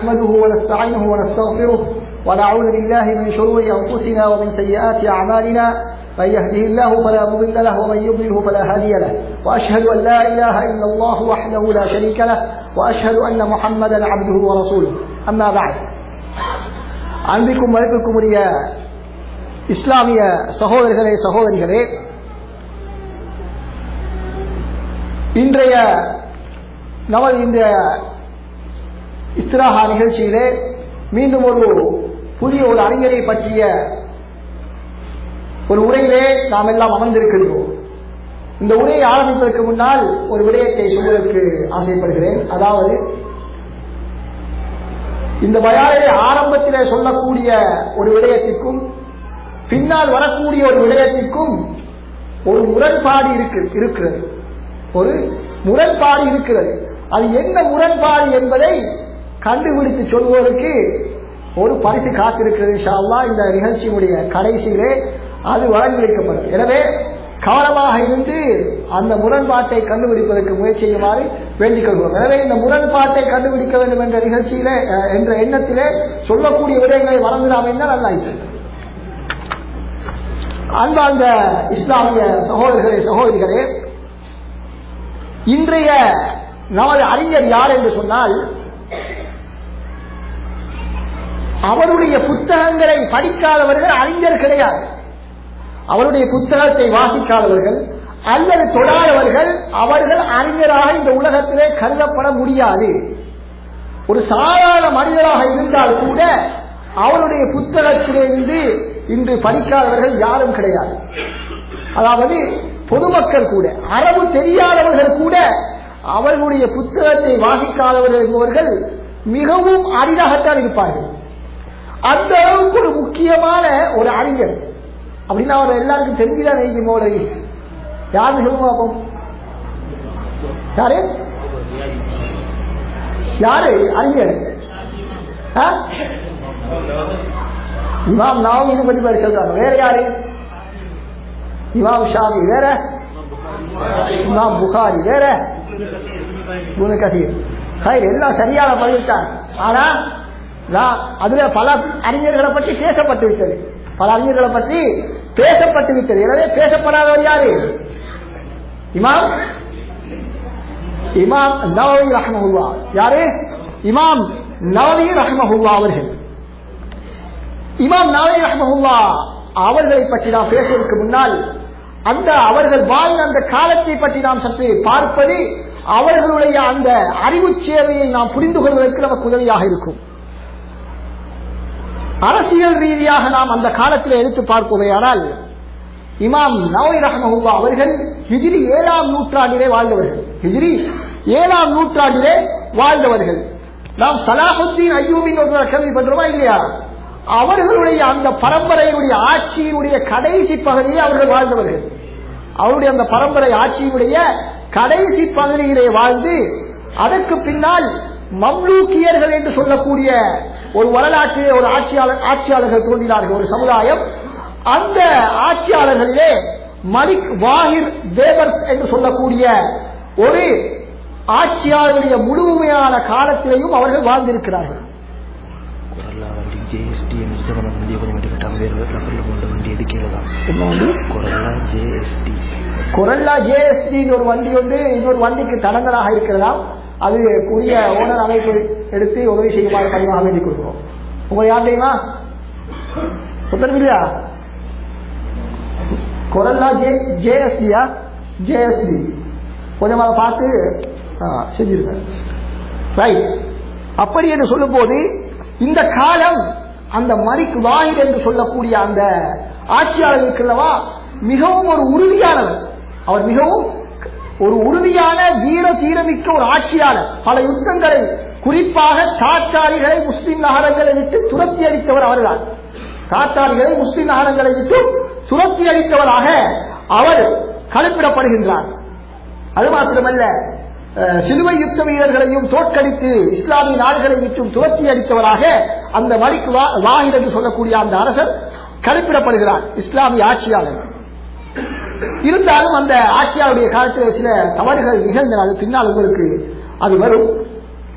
نحمده ونستعينه ونستغفره ونعوذ بالله من شرور أنفسنا ومن سيئات أعمالنا من يهده الله فلا مضل له ومن يضلله فلا هادي له وأشهد أن لا إله إلا الله وحده لا شريك له وأشهد أن محمدا عبده ورسوله أما بعد அன்பிற்கும் மதிப்பிற்கும் உரிய இஸ்லாமிய சகோதரர்களே சகோதரிகளே இன்றைய நமது இந்த இஸ்ராஹா நிகழ்ச்சியிலே மீண்டும் ஒரு புதிய ஒரு அறிஞரை பற்றிய ஒரு உரையிலே நாம் எல்லாம் அமர்ந்திருக்கின்றோம் இந்த உரையை ஆரம்பிப்பதற்கு முன்னால் ஒரு விடயத்தை சொல்வதற்கு ஆசைப்படுகிறேன் அதாவது இந்த பயானை ஆரம்பத்தில் சொல்லக்கூடிய ஒரு விடயத்திற்கும் பின்னால் வரக்கூடிய ஒரு விடயத்திற்கும் ஒரு முரண்பாடு இருக்கு இருக்கிறது ஒரு முரண்பாடு இருக்கிறது அது என்ன முரண்பாடு என்பதை கண்டுபிடித்து சொல்வதற்கு ஒரு பரிசு காத்திருக்கிறது ஷால்லா இந்த நிகழ்ச்சியினுடைய கடைசியிலே அது வழங்கியிருக்கப்படும் எனவே கவனமாக இருந்து அந்த முரண்பாட்டை கண்டுபிடிப்பதற்கு முயற்சி செய்யுமாறு வேண்டிக் கொள்வோம் எனவே இந்த முரண்பாட்டை கண்டுபிடிக்க வேண்டும் என்ற நிகழ்ச்சியிலே என்ற எண்ணத்திலே சொல்லக்கூடிய விடயங்களை வழங்கலாம் என்றால் நல்லா அன்பார்ந்த இஸ்லாமிய சகோதரர்களே சகோதரிகளே இன்றைய நமது அறிஞர் யார் என்று சொன்னால் அவருடைய புத்தகங்களை படிக்காதவர்கள் அறிஞர் கிடையாது அவருடைய புத்தகத்தை வாசிக்காதவர்கள் அல்லது தொடாதவர்கள் அவர்கள் அறிஞராக இந்த உலகத்திலே கருதப்பட முடியாது ஒரு சாதாரண மனிதராக இருந்தால் கூட அவருடைய புத்தகத்திலிருந்து இன்று படிக்காதவர்கள் யாரும் கிடையாது அதாவது பொதுமக்கள் கூட அரபு தெரியாதவர்கள் கூட அவர்களுடைய புத்தகத்தை வாசிக்காதவர்கள் என்பவர்கள் மிகவும் அரிதாகத்தான் இருப்பார்கள் அந்த அளவுக்கு ஒரு முக்கியமான ஒரு அறிஞர் அப்படின்னா அவர் எல்லாருக்கும் தெரிஞ்சுதான் நெய்யும் போல யாரு சொல்லுங்க பார்ப்போம் யாரு யாரு அறிஞர் இமாம் நாவீது பத்தி பேர் சொல்றாங்க வேற யாரு இமாம் ஷாமி வேற இமாம் புகாரி வேற குண கதீர் ஹைர் எல்லாம் சரியான பதிவிட்டாங்க ஆனா அதுல பல அறிஞர்களை பற்றி பேசப்பட்டு விட்டது பல அறிஞர்களை பற்றி பேசப்பட்டு விட்டது எனவே பேசப்படாதவர் யாரு இமாம் இமாம் நவவி ரஹமஹுல்லா யாரு இமாம் நவவி ரஹமஹுல்லா அவர்கள் இமாம் நவவி ரஹமஹுல்லா அவர்களை பற்றி நாம் பேசுவதற்கு முன்னால் அந்த அவர்கள் வாழ்ந்த அந்த காலத்தை பற்றி நாம் சற்று பார்ப்பது அவர்களுடைய அந்த அறிவு சேவையை நாம் புரிந்து கொள்வதற்கு நமக்கு உதவியாக இருக்கும் அரசியல் ரீதியாக நாம் அந்த காலத்தில் எடுத்து பார்ப்பதையானால் இமாம் நவை ரஹமஹுல்லா அவர்கள் ஹிஜிரி ஏழாம் நூற்றாண்டிலே வாழ்ந்தவர்கள் ஹிஜிரி ஏழாம் நூற்றாண்டிலே வாழ்ந்தவர்கள் நாம் சலாஹுத்தீன் ஐயூபின் ஒரு கேள்விப்பட்டிருமா இல்லையா அவர்களுடைய அந்த பரம்பரையினுடைய ஆட்சியினுடைய கடைசி பகுதியை அவர்கள் வாழ்ந்தவர்கள் அவருடைய அந்த பரம்பரை ஆட்சியினுடைய கடைசி பகுதியிலே வாழ்ந்து அதற்கு பின்னால் மம்லூக்கியர்கள் என்று சொல்லக்கூடிய ஒரு வரலாற்று ஒரு ஆட்சியாளர் ஆட்சியாளர்கள் தோன்றினார்கள் ஒரு சமுதாயம் அந்த ஆட்சியாளர்களிலே மலிக் வாஹிர் தேவர்ஸ் என்று சொல்லக்கூடிய ஒரு ஆட்சியாளருடைய முழுமையான காலத்திலேயும் அவர்கள் வாழ்ந்திருக்கிறார்கள் ஜேஎஸ்டி என்று நம்ம வண்டியை கொஞ்சம் வண்டி கட்டாமல் வேறு நபரில் கொண்ட வண்டி எது கேளலாம் என்ன வண்டி கொரல்லா ஜேஎஸ்டி கொரல்லா ஜேஎஸ்டி ஒரு வண்டி வந்து இன்னொரு வண்டிக்கு தடங்களாக இருக்கிறதா அது கூடிய ஓனர் அமைப்பு எடுத்து உதவி செய்யுமாறு பணியாக வேண்டிக் கொடுக்கிறோம் உங்க யார் தெரியுமா உத்தரவு இல்லையா கொரல்லா ஜே ஜேஎஸ்டியா ஜேஎஸ்டி கொஞ்சம் அதை பார்த்து செஞ்சிருக்க ரைட் அப்படி என்று சொல்லும் போது இந்த காலம் அந்த மரிக் வாயிர் என்று சொல்லக்கூடிய அந்த ஆட்சியாளர் இருக்கிறவா மிகவும் ஒரு உறுதியானவர் அவர் மிகவும் ஒரு உறுதியான வீர தீரமிக்க ஒரு ஆட்சியாளர் பல யுத்தங்களை குறிப்பாக தாத்தாரிகளை முஸ்லிம் நகரங்களை விட்டு துரத்தி அடித்தவர் அவர்தான் தாத்தாரிகளை முஸ்லிம் நகரங்களை விட்டு துரத்தி அடித்தவராக அவர் கலப்பிடப்படுகின்றார் அது மாத்திரமல்ல சிலுவை யுத்த வீரர்களையும் தோற்கடித்து இஸ்லாமிய நாடுகளை விட்டும் துரத்தி அடித்தவராக அந்த மலிக் வாஹிர் என்று சொல்லக்கூடிய அந்த அரசர் கலப்பிடப்படுகிறார் இஸ்லாமிய ஆட்சியாளர் இருந்தாலும் அந்த ஆட்சியாளருடைய காலத்தில் சில தவறுகள் நிகழ்ந்தன அது பின்னால் உங்களுக்கு அது வரும்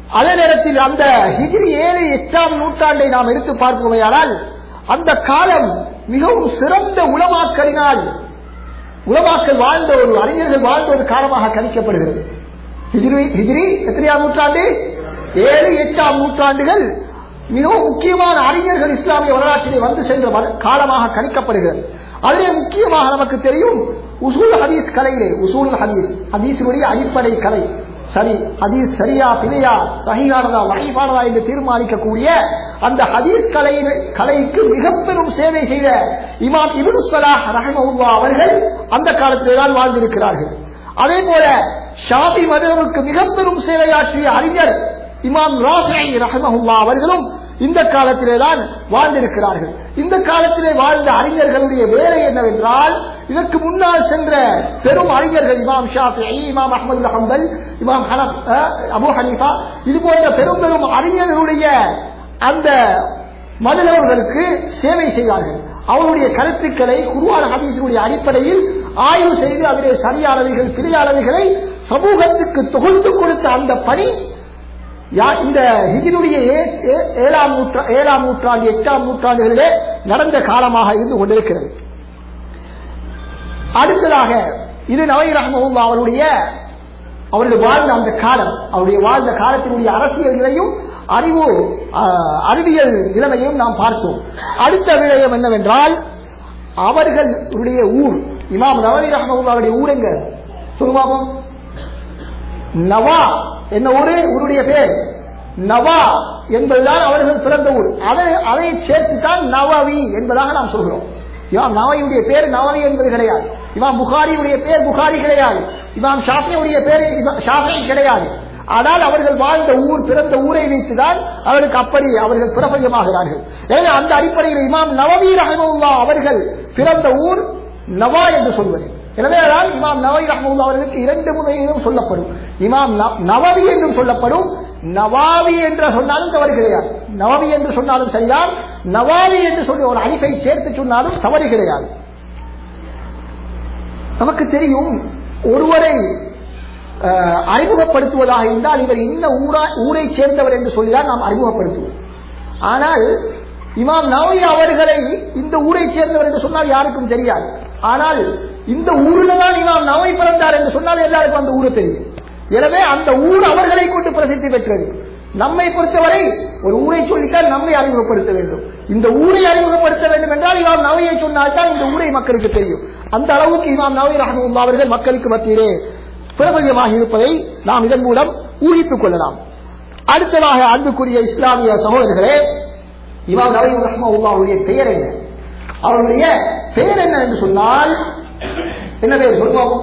அதே நேரத்தில் அந்த ஹிஜ்ரி ஏழு எட்டாம் நூற்றாண்டை நாம் எடுத்து பார்ப்போமையானால் அந்த காலம் மிகவும் சிறந்த உலமாக்களினால் உலமாக்கள் வாழ்ந்த ஒரு அறிஞர்கள் வாழ்ந்த ஒரு காலமாக கணிக்கப்படுகிறது ஹிஜ்ரி ஹிஜ்ரி எத்தனையாம் நூற்றாண்டு ஏழு எட்டாம் நூற்றாண்டுகள் மிகவும் முக்கியமான அறிஞர்கள் இஸ்லாமிய வரலாற்றிலே வந்து சென்ற வர- காலமாக கணிக்கப்படுகிறது அதிலே முக்கியமாக நமக்கு தெரியும் உசூல் ஹதீஸ் கலையிலே உசூல் ஹதீஸ் ஹதீஸினுடைய அடிப்படை கலை சரி ஹதீஸ் சரியா பிழையா சகிகானதா வகைபானதா என்று தீர்மானிக்கக்கூடிய அந்த ஹதீஸ் கலை கலைக்கு மிக பெரும் சேவை செய்த இமாம் இப்னு ஸலாஹ் ரஹ்மஹுல்லாஹ் அவர்கள் அந்த காலத்திலே தான் வாழ்ந்திருக்கிறார்கள் அதே போல ஷாபி மதுரவுக்கு மிக பெரும் சேவையாற்றிய அறிஞர் இமாம் ராஃபி ரஹமஹுல்லா அவர்களும் இந்த காலத்திலே தான் வாழ்ந்திருக்கிறார்கள் இந்த காலத்திலே வாழ்ந்த அறிஞர்களுடைய வேலை என்னவென்றால் இதற்கு முன்னால் சென்ற பெரும் அறிஞர்கள் இமாம் ஷாஃபி இமாம் அஹமது ஹம்பல் இமாம் ஹனப் அஹ், அபு ஹனீஃபா இது போன்ற பெரும் பெரும் அறிஞர்களுடைய அந்த மதுரவர்களுக்கு சேவை செய்தார்கள் அவருடைய கருத்துக்களை குருவான ஹதீஸினுடைய அடிப்படையில் ஆய்வு செய்து அதிலே சரியானவைகள் பிழையானவைகளை சமூகத்துக்கு தொகுத்து கொடுத்த அந்த பணி யா- இந்த ஹிஜினுடைய ஏ- ஏ- ஏழாம் நூற்றா ஏழாம் நூற்றாண்டு எட்டாம் நூற்றாண்டுகளிலே நடந்த காலமாக இருந்து கொண்டிருக்கிறது அடுத்ததாக இது நவை ரஹ்மஹுல்லா அவருடைய அவருடைய வாழ்ந்த அந்த காலம் அவருடைய வாழ்ந்த காலத்தினுடைய அரசியல் நிலையும் அறிவு ஆஹ், அறிவியல் நிலைமையும் நாம் பார்த்தோம் அடுத்த விடயம் என்னவென்றால் அவர்களுடைய ஊர் இமாம் நவனி ரஹ்மஹுல்லாவுடைய ஊர் எங்க சொல்லுவாங்க நவா என்ன ஊரு ஊருடைய பேர் நவா என்பதுதான் அவர்கள் பிறந்த ஊர் அதை அதை சேர்த்துத்தான் நவவி என்பதாக நாம் சொல்கிறோம் இமாம் நவையுடைய பேர் நவவி என்பது கிடையாது இமாம் புகாரியுடைய பேர் புகாரி கிடையாது இமாம் ஷாஃபியுடைய பேர் ஷாஃபி கிடையாது ஆனால் அவர்கள் வாழ்ந்த ஊர் பிறந்த ஊரை வைத்துதான் அவர்களுக்கு அப்படி அவர்கள் பிரபஞ்சமாகிறார்கள் எனவே அந்த அடிப்படையில் இமாம் நவவி ரஹமுல்லா அவர்கள் பிறந்த ஊர் நவா என்று சொல்வது எனவேதான் இமாம் நவவி ரஹமுல்லா அவர்களுக்கு இரண்டு முறையிலும் சொல்லப்படும் இமாம் ந- நவவி என்றும் சொல்லப்படும் நவாவி என்று சொன்னாலும் தவறு கிடையாது நவவி என்று சொன்னாலும் சரிதான் நவாவி என்று சொல்லி ஒரு அடிப்பை சேர்த்து சொன்னாலும் தவறு கிடையாது நமக்கு தெரியும் ஒருவரை அஹ், அறிமுகப்படுத்துவதாக இருந்தால் இவர் இன்ன ஊரா ஊரை சேர்ந்தவர் என்று சொல்லிதான் நாம் அறிமுகப்படுத்துவோம் ஆனால் இமாம் நவவி அவர்களை இந்த ஊரை சேர்ந்தவர் என்று சொன்னால் யாருக்கும் தெரியாது ஆனால் இந்த ஊரில் தான் இமாம் நவை பிறந்தார் என்று சொன்னால் எல்லாருக்கும் அந்த ஊரு தெரியும் எனவே அந்த ஊர் அவர்களை கொண்டு பிரசித்தி பெற்றது நம்மை பொறுத்தவரை ஒரு ஊரை சொல்லித்தான் நம்மை அறிமுகப்படுத்த வேண்டும் இந்த ஊரை அறிமுகப்படுத்த வேண்டும் என்றால் இமாம் நவையை சொன்னால்தான் இந்த ஊரை மக்களுக்கு தெரியும் அந்த அளவுக்கு இமாம் நவை ரஹமுல்லா அவர்கள் மக்களுக்கு மத்தியிலே பிரபல்யமாக இருப்பதை நாம் இதன் மூலம் ஊகித்துக் கொள்ளலாம் அடுத்ததாக அன்புக்குரிய இஸ்லாமிய சகோதரர்களே இமாம் நவை ரஹ்மவுல்லாவுடைய பெயர் என்ன அவருடைய பெயர் என்ன என்று சொன்னால் என்ன பெயர் சொல்லுவோம்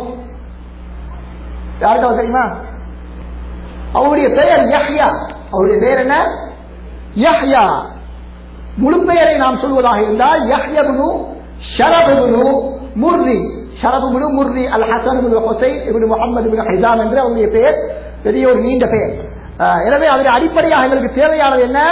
யாருக்காவது தெரியுமா அவருடைய பெயர் யஹ்யா அவருடைய பெயர் என்ன யஹ்யா முழு பெயரை நாம் சொல்வதாக இருந்தால் யஹ்யபுனு ஷரபுனு முர்ரி ஷரபுனு முர்ரி அல் ஹசன் இப்னு ஹுசைன் இப்னு முஹம்மது இப்னு ஹிசாம் என்று அவருடைய பெயர் பெரிய ஒரு நீண்ட பெயர் அஹ், எனவே அதில் அடிப்படையாக எங்களுக்கு தேவையானது என்ன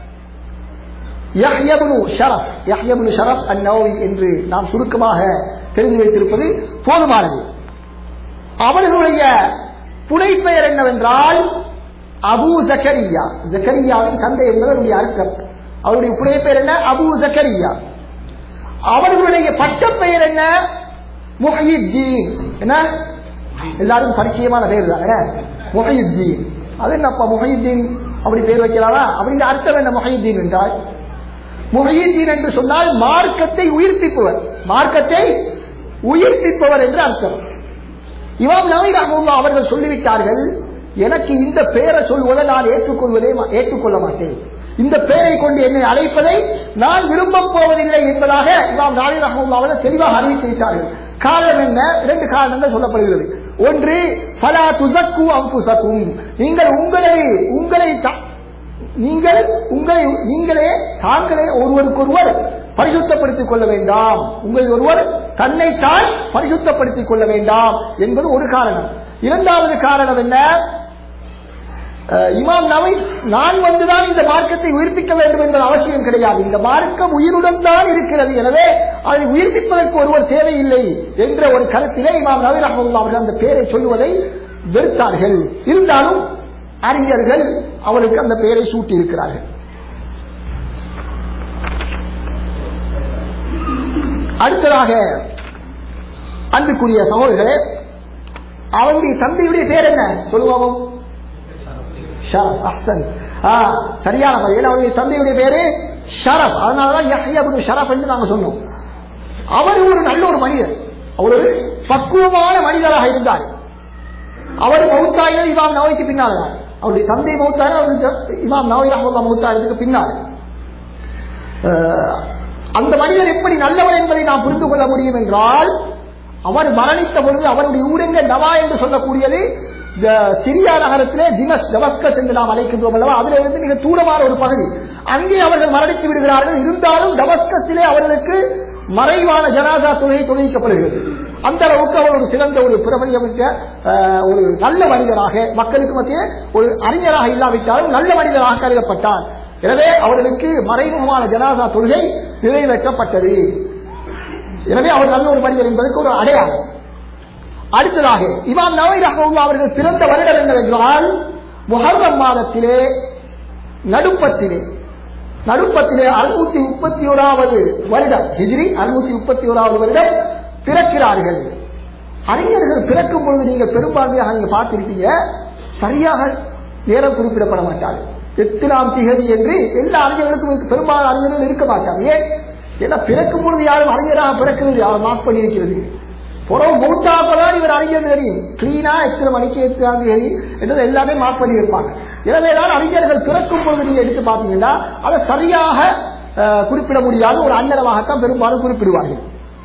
யஹ்யபுனு ஷரப் யஹ்யபுனு ஷரப் அந்நவவி என்று நாம் சுருக்கமாக தெரிந்து வைத்திருப்பது போதுமானது அவர்களுடைய புனைப்பெயர் என்னவென்றால் அபு ஜக்கரியா ஜக்கரியாவின் தந்தை என்பது அவருடைய அர்த்தம் அவருடைய புனைப்பெயர் என்ன அபு ஜக்கரியா அவர்களுடைய பட்டப்பெயர் என்ன முஹியுத்தீன் என்ன எல்லாரும் பரிச்சயமான பேர் தானே முஹியுத்தீன் அது என்னப்பா முஹியுத்தீன் அப்படி பேர் வைக்கலாமா அப்படின்ற அர்த்தம் என்ன முஹியுத்தீன் என்றால் முஹியுத்தீன் என்று சொன்னால் மார்க்கத்தை உயிர்ப்பிப்பவர் மார்க்கத்தை உயிர்ப்பிப்பவர் என்று அர்த்தம் இமாம் நவீ ரஹமுல்லா அவர்கள் சொல்லிவிட்டார்கள் எனக்கு இந்த பெயரை சொல்வதை நான் ஏற்றுக்கொள்வதே மா- ஏற்றுக்கொள்ள மாட்டேன் இந்த பெயரை கொண்டு என்னை அழைப்பதை நான் விரும்பப் போவதில்லை என்பதாக இமாம் நவீ ரஹமுல்லா அவர்கள் தெளிவாக அறிவித்து விட்டார்கள் காரணம் என்ன இரண்டு காரணங்கள் சொல்லப்படுகிறது ஒன்று பலா துசக்கு அம்புசக்கும் நீங்கள் உங்களை உங்களை த- நீங்கள் உங்களை நீங்களே தாங்களே ஒருவருக்கொருவர் பரிசுத்தப்படுத்திக் கொள்ள வேண்டாம் உங்களில் ஒருவர் தன்னைத்தான் பரிசுத்தப்படுத்திக் கொள்ள வேண்டாம் என்பது ஒரு காரணம் இரண்டாவது காரணம் என்ன அஹ், இமாம் நவை நான் வந்துதான் இந்த மார்க்கத்தை உயிர்ப்பிக்க வேண்டும் என்பது அவசியம் கிடையாது இந்த மார்க்கம் உயிருடன் தான் இருக்கிறது எனவே அதை உயிர்ப்பிப்பதற்கு ஒருவர் தேவையில்லை என்ற ஒரு கருத்திலே இமாம் நவி ரஹமுல்லா அவர்கள் அந்த பேரை சொல்லுவதை வெறுத்தார்கள் இருந்தாலும் அறிஞர்கள் அவருக்கு அந்த பெயரை சூட்டி இருக்கிறார்கள் அடுத்ததாக அன்புக்குரிய சகோதரர்களே அவருடைய தந்தையுடைய பேர் என்ன சொல்லுவோம் ஷரப் அஹ்சன் ஆ, சரியான பதில் அவருடைய தந்தையுடைய பேரு ஷரப் அதனாலதான் யஹ்யா இப்னு ஷரப் என்று நாங்க சொன்னோம் அவர் ஒரு நல்ல ஒரு மனிதர் அவர் ஒரு பக்குவமான மனிதராக இருந்தார் அவர் மௌத்தாயினர் இமாம் நவைக்கு பின்னால் தான். அவருடைய தந்தை மௌத்தாயினர் அவருக்கு இமாம் நவை ரஹமுல்லா மௌத்தாயினத்துக்கு பின்னால் அஹ், அந்த மனிதர் எப்படி நல்லவர் என்பதை நாம் புரிந்து கொள்ள முடியும் என்றால் அவர் மரணித்த பொழுது அவருடைய ஊரெங்க நவா என்று சொல்லக்கூடியது இந்த சிரியா நகரத்திலே திமஸ் டமஸ்கஸ் என்று நாம் அழைக்கின்றோம் அல்லவா அதில் இருந்து மிக தூரமான ஒரு பகுதி அங்கே அவர்கள் மரணித்து விடுகிறார்கள் இருந்தாலும் டமஸ்கஸிலே அவர்களுக்கு மறைவான ஜனாதா தொழுகை தொழுவிக்கப்படுகிறது அந்த அளவுக்கு அவர் ஒரு சிறந்த ஒரு பிரபலியமிக்க அஹ், ஒரு நல்ல மனிதராக மக்களுக்கு மத்திய ஒரு அறிஞராக இல்லாவிட்டாலும் நல்ல மனிதராக கருதப்பட்டார் எனவே அவர்களுக்கு மறைமுகமான ஜனாதா தொழுகை நிறைவேற்றப்பட்டது எனவே அவர் நல்ல ஒரு மனிதர் என்பதற்கு ஒரு அடையாளம் அடுத்ததாக இமாம் நவை ரஹமுல்லா அவர்கள் பிறந்த வருடம் என்னவென்றால் முஹர்ரம் மாதத்திலே நடுப்பத்திலே நடுப்பத்திலே அறுநூத்தி முப்பத்தி ஓராவது வருடம் ஹிஜ்ரி அறுநூத்தி முப்பத்தி ஓராவது வருடம் பிறக்கிறார்கள் அறிஞர்கள் பிறக்கும் பொழுது நீங்க பெரும்பான்மையாக நீங்க பார்த்திருப்பீங்க சரியாக நேரம் குறிப்பிடப்பட மாட்டார்கள் எத்தனாம் திகதி என்று எல்லா அறிஞர்களுக்கும் பெரும்பாலான அறிஞர்கள் இருக்க மாட்டாங்க ஏன் ஏன்னா பிறக்கும் பொழுது யாரும் அறிஞராக பிறக்கிறது யாரும் மார்க் பண்ணியிருக்கிறது புறம் மூத்தாப்பதான் இவர் அறிஞர் தெரியும் கிளீனா எத்தனை மணிக்கு எத்தனாம் தேதி என்றது எல்லாமே மார்க் பண்ணி இருப்பாங்க எனவேதான் அறிஞர்கள் பிறக்கும் பொழுது நீங்க எடுத்து பார்த்தீங்கன்னா அதை சரியாக அஹ், குறிப்பிட முடியாத ஒரு அன்னரமாகத்தான் பெரும்பாலும் குறிப்பிடுவார்கள்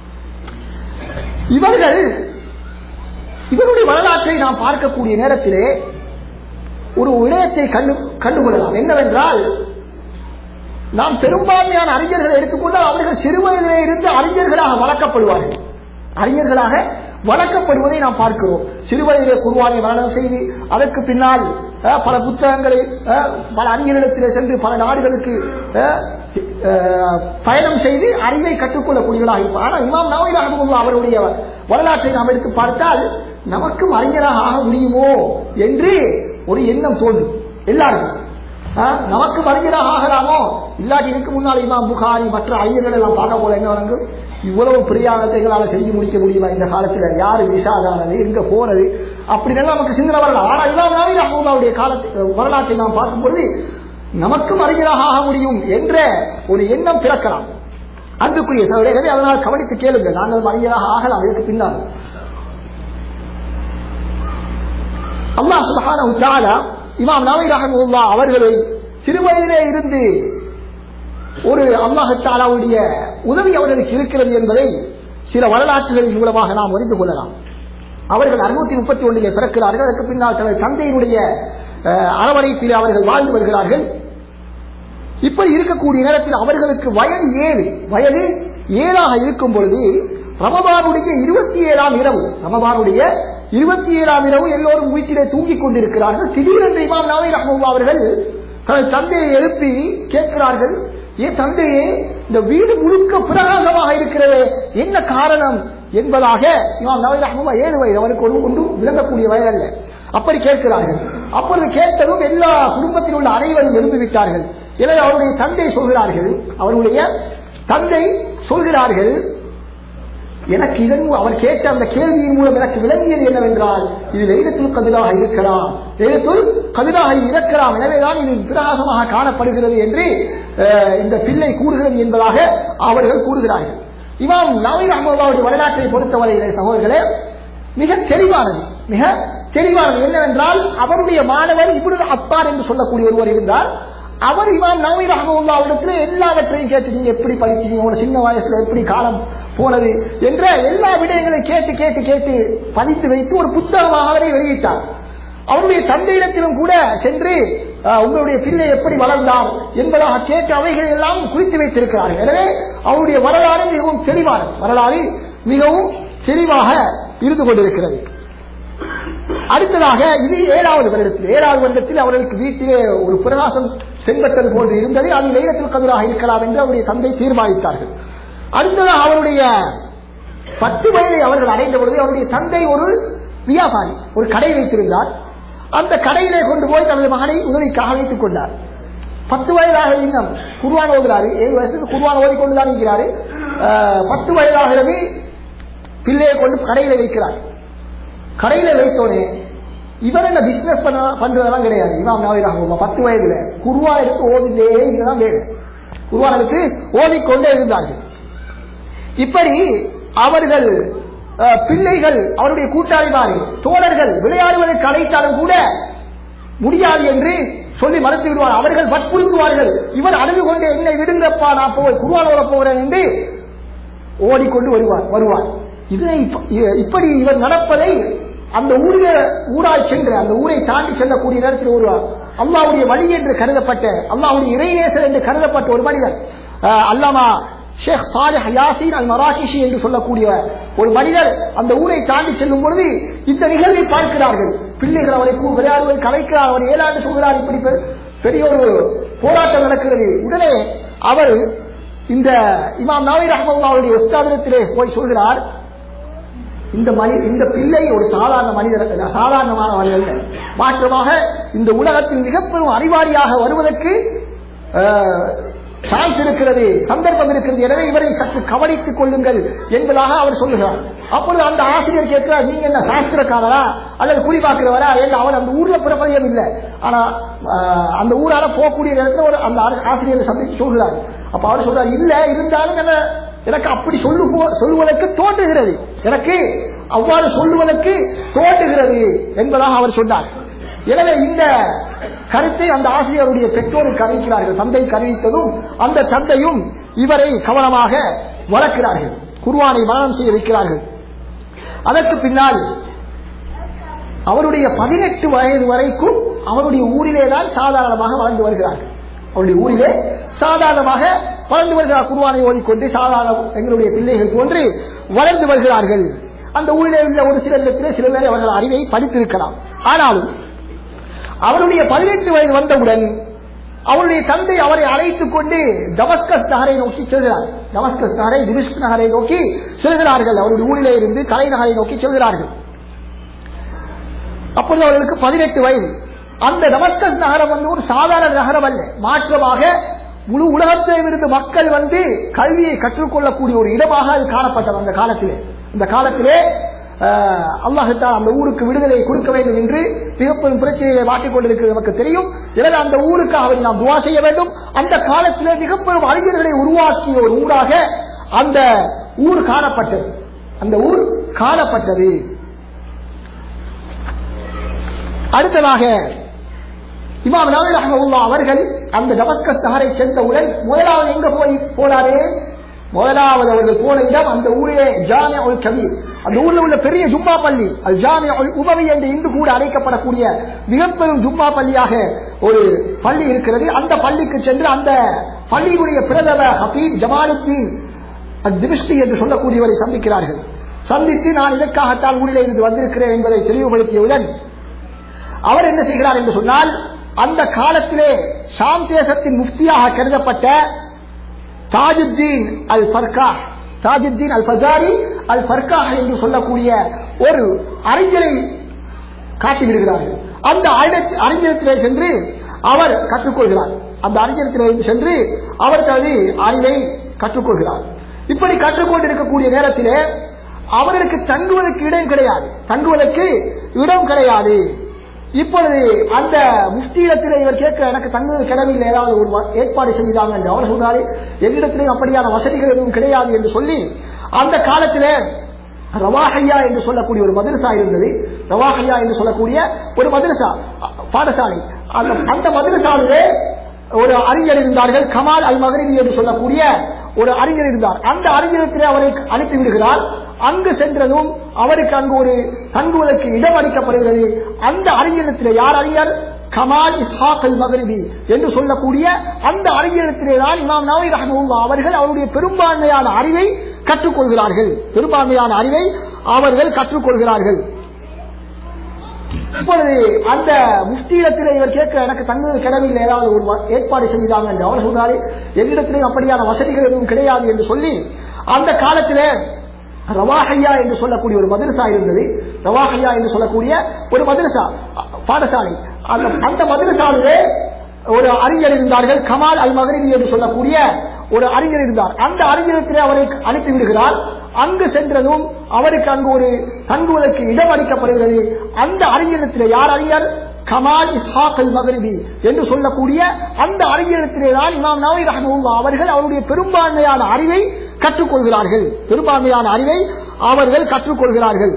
இவர்கள் இவருடைய வரலாற்றை நாம் பார்க்கக்கூடிய நேரத்திலே ஒரு விடயத்தை கண்டு கண்டுகொள்ளலாம் என்னவென்றால் நாம் பெரும்பான்மையான அறிஞர்களை எடுத்துக்கொண்டால் அவர்கள் சிறுவயதிலே இருந்து அறிஞர்களாக வளர்க்கப்படுவார்கள் அறிஞர்களாக வளர்க்கப்படுவதை நாம் பார்க்கிறோம் சிறுவயதிலே குருவானை மரணம் செய்து அதற்கு பின்னால் அஹ், பல புத்தகங்களை அஹ், பல அறிஞர்களிடத்திலே சென்று பல நாடுகளுக்கு அஹ், அஹ், பயணம் செய்து அறிவை கற்றுக்கொள்ளக்கூடியவர்களாக இருப்பார் ஆனால் இமாம் நவீன அனுபவம் அவருடைய வரலாற்றை நாம் எடுத்து பார்த்தால் நமக்கும் அறிஞராக ஆக முடியுமோ என்று ஒரு எண்ணம் தோன்றும் எல்லாருக்கும் ஆ, நமக்கு அறிஞராக ஆகலாமோ இல்லாட்டி இதுக்கு முன்னால் இமாம் புகாரி மற்ற அறிஞர்கள் எல்லாம் பார்க்க போல என்ன வழங்கும் இவ்வளவு பிரியாணத்தைகளால் செஞ்சு முடிக்க முடியுமா இந்த காலத்துல யாரு விசாதானது எங்க போறது அப்படின்னு நமக்கு சிந்தனை வரலாம் ஆனா இமாம் நவீன அஹமதாவுடைய காலத்து வரலாற்றை நாம் பார்க்கும் பொழுது நமக்கும் அறிஞராக ஆக முடியும் என்ற ஒரு எண்ணம் பிறக்கலாம் அன்புக்குரிய சகோதரர்களே அதனால் கவனித்து கேளுங்க நாங்கள் அறிஞராக ஆகலாம் இதற்கு பின்னால் அல்லாஹ் சுபஹானஹு தஆலா இமாம் நவை ரஹமுல்லா அவர்களை சிறுவயதிலே இருந்து ஒரு அல்லாஹு தாலாவுடைய உதவி அவர்களுக்கு இருக்கிறது என்பதை சில வரலாற்றுகளின் மூலமாக நாம் அறிந்து கொள்ளலாம் அவர்கள் அறுநூத்தி முப்பத்தி ஒன்றிலே பிறக்கிறார்கள் அதற்கு பின்னால் தனது தந்தையினுடைய அஹ், அரவணைப்பிலே அவர்கள் வாழ்ந்து வருகிறார்கள் இப்படி இருக்கக்கூடிய நேரத்தில் அவர்களுக்கு வயது ஏழு வயது ஏழாக இருக்கும் பொழுது ரமபானுடைய இருபத்தி ஏழாம் இரவு ரமபானுடைய இருபத்தி ஏழாம் இரவு எல்லோரும் வீட்டிலே தூங்கிக் கொண்டிருக்கிறார்கள் திடீரென்று இமாம் நாவை ரஹமுல்லா அவர்கள் தனது தந்தையை எழுப்பி கேட்கிறார்கள் ஏன் தந்தையே இந்த வீடு முழுக்க பிரகாசமாக இருக்கிறது என்ன காரணம் என்பதாக இமாம் நவை ரஹமுல்லா ஏழு வயது அவருக்கு ஒன்றும் ஒன்றும் விளங்கக்கூடிய வயது அல்ல அப்படி கேட்கிறார்கள் அப்பொழுது கேட்டதும் எல்லா குடும்பத்தில் உள்ள அனைவரும் எழுந்து விட்டார்கள் எனவே அவருடைய தந்தை சொல்கிறார்கள் அவருடைய தந்தை சொல்கிறார்கள் எனக்கு இதன் மூ- அவர் கேட்ட அந்த கேள்வியின் மூலம் எனக்கு விளங்கியது என்னவென்றால் இது லைலத்துல் கதிராக இருக்கலாம் லைலத்துல் கதிராக இருக்கலாம் எனவேதான் இது பிரகாசமாக காணப்படுகிறது என்று அஹ், இந்த பிள்ளை கூறுகிறது என்பதாக அவர்கள் கூறுகிறார்கள் இமாம் நவீன் அஹமதாவுடைய வரலாற்றை பொறுத்தவரையிலே சகோதரர்களே மிக தெளிவானது மிக தெளிவானது என்னவென்றால் அவருடைய மாணவர் இப்னு அப்பார் என்று சொல்லக்கூடிய ஒருவர் இருந்தார் அவர் இமாம் நவீன் ரஹமுல்லாவிடத்தில் எல்லாவற்றையும் கேட்டு நீங்க எப்படி படிச்சீங்க உங்க சின்ன வயசுல எப்படி காலம் போனது என்ற எல்லா விடயங்களையும் கேட்டு கேட்டு கேட்டு பதித்து வைத்து ஒரு புத்தகமாக அவரை வெளியிட்டார் அவருடைய தந்தையிடத்திலும் கூட சென்று அஹ், உங்களுடைய பிள்ளை எப்படி வளர்ந்தார் என்பதாக கேட்டு அவைகள் எல்லாம் குறித்து வைத்திருக்கிறார்கள் எனவே அவருடைய வரலாறு மிகவும் தெளிவானது வரலாறு மிகவும் தெளிவாக இருந்து கொண்டிருக்கிறது அடுத்ததாக இது ஏழாவது வருடத்தில் ஏழாவது வருடத்தில் அவர்களுக்கு வீட்டிலே ஒரு பிரகாசம் சென்பட்டது போன்று இருந்தது அது லைலத்தில் கதிராக இருக்கலாம் என்று அவருடைய தந்தை தீர்மானித்தார்கள் அடுத்ததாக அவருடைய பத்து வயதை அவர்கள் அடைந்த பொழுது அவருடைய தந்தை ஒரு வியாபாரி ஒரு கடை வைத்திருந்தார் அந்த கடையிலே கொண்டு போய் தனது மகனை உதவிக்காக வைத்துக் கொண்டார் பத்து வயதாக இன்னும் குருவான் ஓதுறாரு ஏழு வயசுக்கு குருவான் ஓதி கொண்டு தான் இருக்கிறாரு அஹ், பத்து வயதாகிறது பிள்ளையை கொண்டு கடையில வைக்கிறார் கடையில வைத்தோடனே இவர் என்ன பிசினஸ் பண்ண பண்றதெல்லாம் கிடையாது இமாம் நவீர் ரஹ்மத்துல்லாஹ் பத்து வயதுல குருவா எடுத்து ஓதிட்டே இதுதான் வேறு குருவான் எடுத்து ஓதிக்கொண்டே இருந்தார்கள் இப்படி அவர்கள் அஹ், பிள்ளைகள் அவருடைய கூட்டாளிமார்கள் தோழர்கள் விளையாடுவதற்கு அழைத்தாலும் கூட முடியாது என்று சொல்லி மறுத்து விடுவார் அவர்கள் வற்புறுத்துவார்கள் இவர் அழுது கொண்டு என்னை விடுங்கப்பா நான் போய் குருவான் ஓட போகிறேன் என்று ஓடிக்கொண்டு வருவார் வருவார் இதை இப்ப- இ- இப்படி இவர் நடப்பதை அந்த ஊரில் ஊராய் சென்று அந்த ஊரை தாண்டி செல்லக்கூடிய நேரத்தில் ஒரு அல்லாவுடைய வழி என்று கருதப்பட்ட அல்லாவுடைய இறைநேசர் என்று கருதப்பட்ட ஒரு மனிதர் அஹ், அல்லாமா ஷேக் சாலிஹ் யாசின் அல் மராகிஷி என்று சொல்லக்கூடிய ஒரு மனிதர் அந்த ஊரை தாண்டி செல்லும் பொழுது இந்த நிகழ்வை பார்க்கிறார்கள் பிள்ளைகள் அவரை கூ- விளையாடுவதை கலைக்கிறார் அவர் ஏழாண்டு சொல்கிறார் இப்படி பெ- பெரிய ஒரு போராட்டம் நடக்கிறது உடனே அவர் இந்த இமாம் நாவி ரஹ்மல்லாவுடைய உஸ்தாதிரத்திலே போய் சொல்கிறார் இந்த மனி இந்த பிள்ளை ஒரு சாதாரண மனிதர் சாதாரணமான மனிதர் அல்ல. மாற்றமாக இந்த உலகத்தில் மிகப்பெரும் அறிவாளியாக வருவதற்கு சான்ஸ் இருக்கிறது சந்தர்ப்பம் இருக்கிறது எனவே இவரை சற்று கவனித்துக் கொள்ளுங்கள் என்பதாக அவர் சொல்லுகிறார் அப்பொழுது அந்த ஆசிரியர் கேட்கிறார் நீங்க என்ன சாஸ்திரக்காரரா அல்லது குறிப்பாக்குறவரா என்று அவர் அந்த ஊர்ல பிரபலியம் இல்லை ஆனா ஆஹ், அந்த ஊரால போகக்கூடிய நேரத்தில் ஒரு அந்த ஆ- ஆசிரியரை சந்தித்து சொல்கிறார் அப்ப அவர் சொல்றார் இல்ல இருந்தாலும் என்ன எனக்கு அப்படி சொல்லு சொல்லுவதற்கு தோன்றுகிறது எனக்கு அவ்வாறு சொல்லுவதற்கு தோன்றுகிறது என்பதாக அவர் சொன்னார் எனவே இந்த கருத்தை அந்த ஆசிரியருடைய பெற்றோருக்கு அறிவிக்கிறார்கள் தந்தைக்கு அறிவித்ததும் அந்த தந்தையும் இவரை கவனமாக வளர்க்கிறார்கள் குர்வானை மரணம் செய்ய வைக்கிறார்கள் அதற்கு பின்னால் அவருடைய பதினெட்டு வயது வரைக்கும் அவருடைய ஊரிலே தான் சாதாரணமாக வாழ்ந்து வருகிறார்கள் அவருடைய ஊரிலே சாதாரணமாக வளர்ந்து வருகிறார் குருவானை ஓதிக்கொண்டு சாதாரண எங்களுடைய பிள்ளைகள் போன்று வளர்ந்து வருகிறார்கள் அந்த ஊரிலே உள்ள ஒரு சிலரிடத்திலே சில பேர் அவர்கள் அறிவை படித்திருக்கலாம் ஆனாலும் அவருடைய பதினெட்டு வயது வந்தவுடன் அவருடைய தந்தை அவரை அழைத்துக் கொண்டு டமஸ்கஸ் நகரை நோக்கி செல்கிறார் டமஸ்கஸ் நகரை திமிஷ்க் நகரை நோக்கி செல்கிறார்கள் அவருடைய ஊரிலே இருந்து தலைநகரை நோக்கி செல்கிறார்கள் அப்பொழுது அவர்களுக்கு பதினெட்டு வயது அந்த டமஸ்கஸ் நகரம் வந்து ஒரு சாதாரண நகரம் அல்ல மாற்றமாக முழு உலகத்தில் இருந்து மக்கள் வந்து கல்வியை கற்றுக்கொள்ளக்கூடிய ஒரு இடமாக அது காணப்பட்டது அந்த காலத்திலே அந்த காலத்திலே அல்லாஹால் அந்த ஊருக்கு விடுதலை கொடுக்க வேண்டும் என்று மிகப்பெரும் பிரச்சனையை மாட்டிக் கொண்டிருக்கிறது நமக்கு தெரியும் எனவே அந்த ஊருக்காக நாம் துவா செய்ய வேண்டும் அந்த காலத்திலே மிகப்பெரும் அறிஞர்களை உருவாக்கிய ஒரு ஊராக அந்த ஊர் காணப்பட்டது அந்த ஊர் காணப்பட்டது அடுத்ததாக இமாம் நவீர் ரஹமுல்லா அவர்கள் அந்த டமஸ்கஸ் நகரை சென்றவுடன் முதலாவது எங்க போய் போனாரே முதலாவது அவர்கள் போன இடம் அந்த ஊரிலே ஜாமியா உல் கபீர் அந்த ஊர்ல உள்ள பெரிய ஜும்மா பள்ளி அது ஜாமியா உல் உபவி என்று இன்று கூட அழைக்கப்படக்கூடிய மிகப்பெரும் ஜும்மா பள்ளியாக ஒரு பள்ளி இருக்கிறது அந்த பள்ளிக்கு சென்று அந்த பள்ளியினுடைய பிரதம ஹபீப் ஜமாலுத்தீன் திருஷ்டி என்று சொல்லக்கூடியவரை சந்திக்கிறார்கள் சந்தித்து நான் இதற்காகத்தான் ஊரிலே இருந்து வந்திருக்கிறேன் என்பதை தெளிவுபடுத்தியவுடன் அவர் என்ன செய்கிறார் என்று சொன்னால் அந்த காலத்திலே ஷாம் தேசத்தின் முஃப்தியாக கருதப்பட்ட தாஜுத்தீன் அல் ஃபர்கா தாஜுத்தீன் அல் ஃபசாரி அல் ஃபர்கா என்று சொல்லக்கூடிய ஒரு அறிஞரை காட்டி விடுகிறார்கள் அந்த அறிஞ- அறிஞரத்திலே சென்று அவர் கற்றுக்கொள்கிறார் அந்த அறிஞரத்திலே சென்று அவர் தனது அறிவை கற்றுக்கொள்கிறார் இப்படி கற்றுக்கொண்டிருக்கக்கூடிய நேரத்திலே அவர்களுக்கு தங்குவதற்கு இடம் கிடையாது தங்குவதற்கு இடம் கிடையாது இப்பொழுது அந்த முஃப்தியிடத்தில் இவர் கேட்க எனக்கு தங்குவது கிடமில்லை ஏதாவது ஒரு வ- ஏற்பாடு செய்தாங்க என்று அவர் சொன்னாரு என்னிடத்திலே அப்படியான வசதிகள் எதுவும் கிடையாது என்று சொல்லி அந்த காலத்திலே ரவாஹையா என்று சொல்லக்கூடிய ஒரு மதரசா இருந்தது ரவாஹையா என்று சொல்லக்கூடிய ஒரு மதரசா அ- பாடசாலை அந்த அந்த மதரசாவிலே ஒரு அறிஞர் இருந்தார்கள் கமால் அல் மகரிபி என்று சொல்லக்கூடிய ஒரு அறிஞர் இருந்தார் அந்த அறிஞரத்திலே அவரை அனுப்பி விடுகிறார் அங்கு சென்றதும் அவருக்கு அங்கு ஒரு தங்குவதற்கு இடம் அளிக்கப்படுகிறது அந்த அறிஞரத்திலே யார் அறிஞர் கமால் இஸ்ஹாக் அல் மகரிபி என்று சொல்லக்கூடிய அந்த அறிஞரத்திலே தான் இமாம் நவை ரஹமுல்லா அவர்கள் அவருடைய பெரும்பான்மையான அறிவை கற்றுக்கொள்கிறார்கள் பெரும்பான்மையான அறிவை அவர்கள் கற்றுக்கொள்கிறார்கள் இப்பொழுது அந்த முஃப்தியிடத்தில் இவர் கேட்க எனக்கு தங்குவது கிடமில்லை ஏதாவது ஒரு வ- ஏற்பாடு செய்தாங்க என்று அவர் சொன்னாரு என்னிடத்திலே அப்படியான வசதிகள் எதுவும் கிடையாது என்று சொல்லி அந்த காலத்திலே ரவாஹையா என்று சொல்லக்கூடிய ஒரு மதரசா இருந்தது ரவாஹையா என்று சொல்லக்கூடிய ஒரு மதரசா அ, பாடசாலை அந்த அந்த மதரசாவிலே ஒரு அறிஞர் இருந்தார்கள் கமால் அல் மகரிபி என்று சொல்லக்கூடிய ஒரு அறிஞர் இருந்தார் அந்த அறிஞரத்திலே அவரை அனுப்பி விடுகிறார் அங்கு சென்றதும் அவருக்கு அங்கு ஒரு தங்குவதற்கு இடம் அளிக்கப்படுகிறது அந்த அறிஞரத்திலே யார் அறிஞர் கமால் இஸ்ஹாக் அல் மகரிபி என்று சொல்லக்கூடிய அந்த அறிஞரத்திலே தான் இமாம் நவி ரஹமுல்லா அவர்கள் அவருடைய பெரும்பான்மையான அறிவை கற்றுக்கொள்கிறார்கள் பெரும்பான்மையான அறிவை அவர்கள் கற்றுக்கொள்கிறார்கள்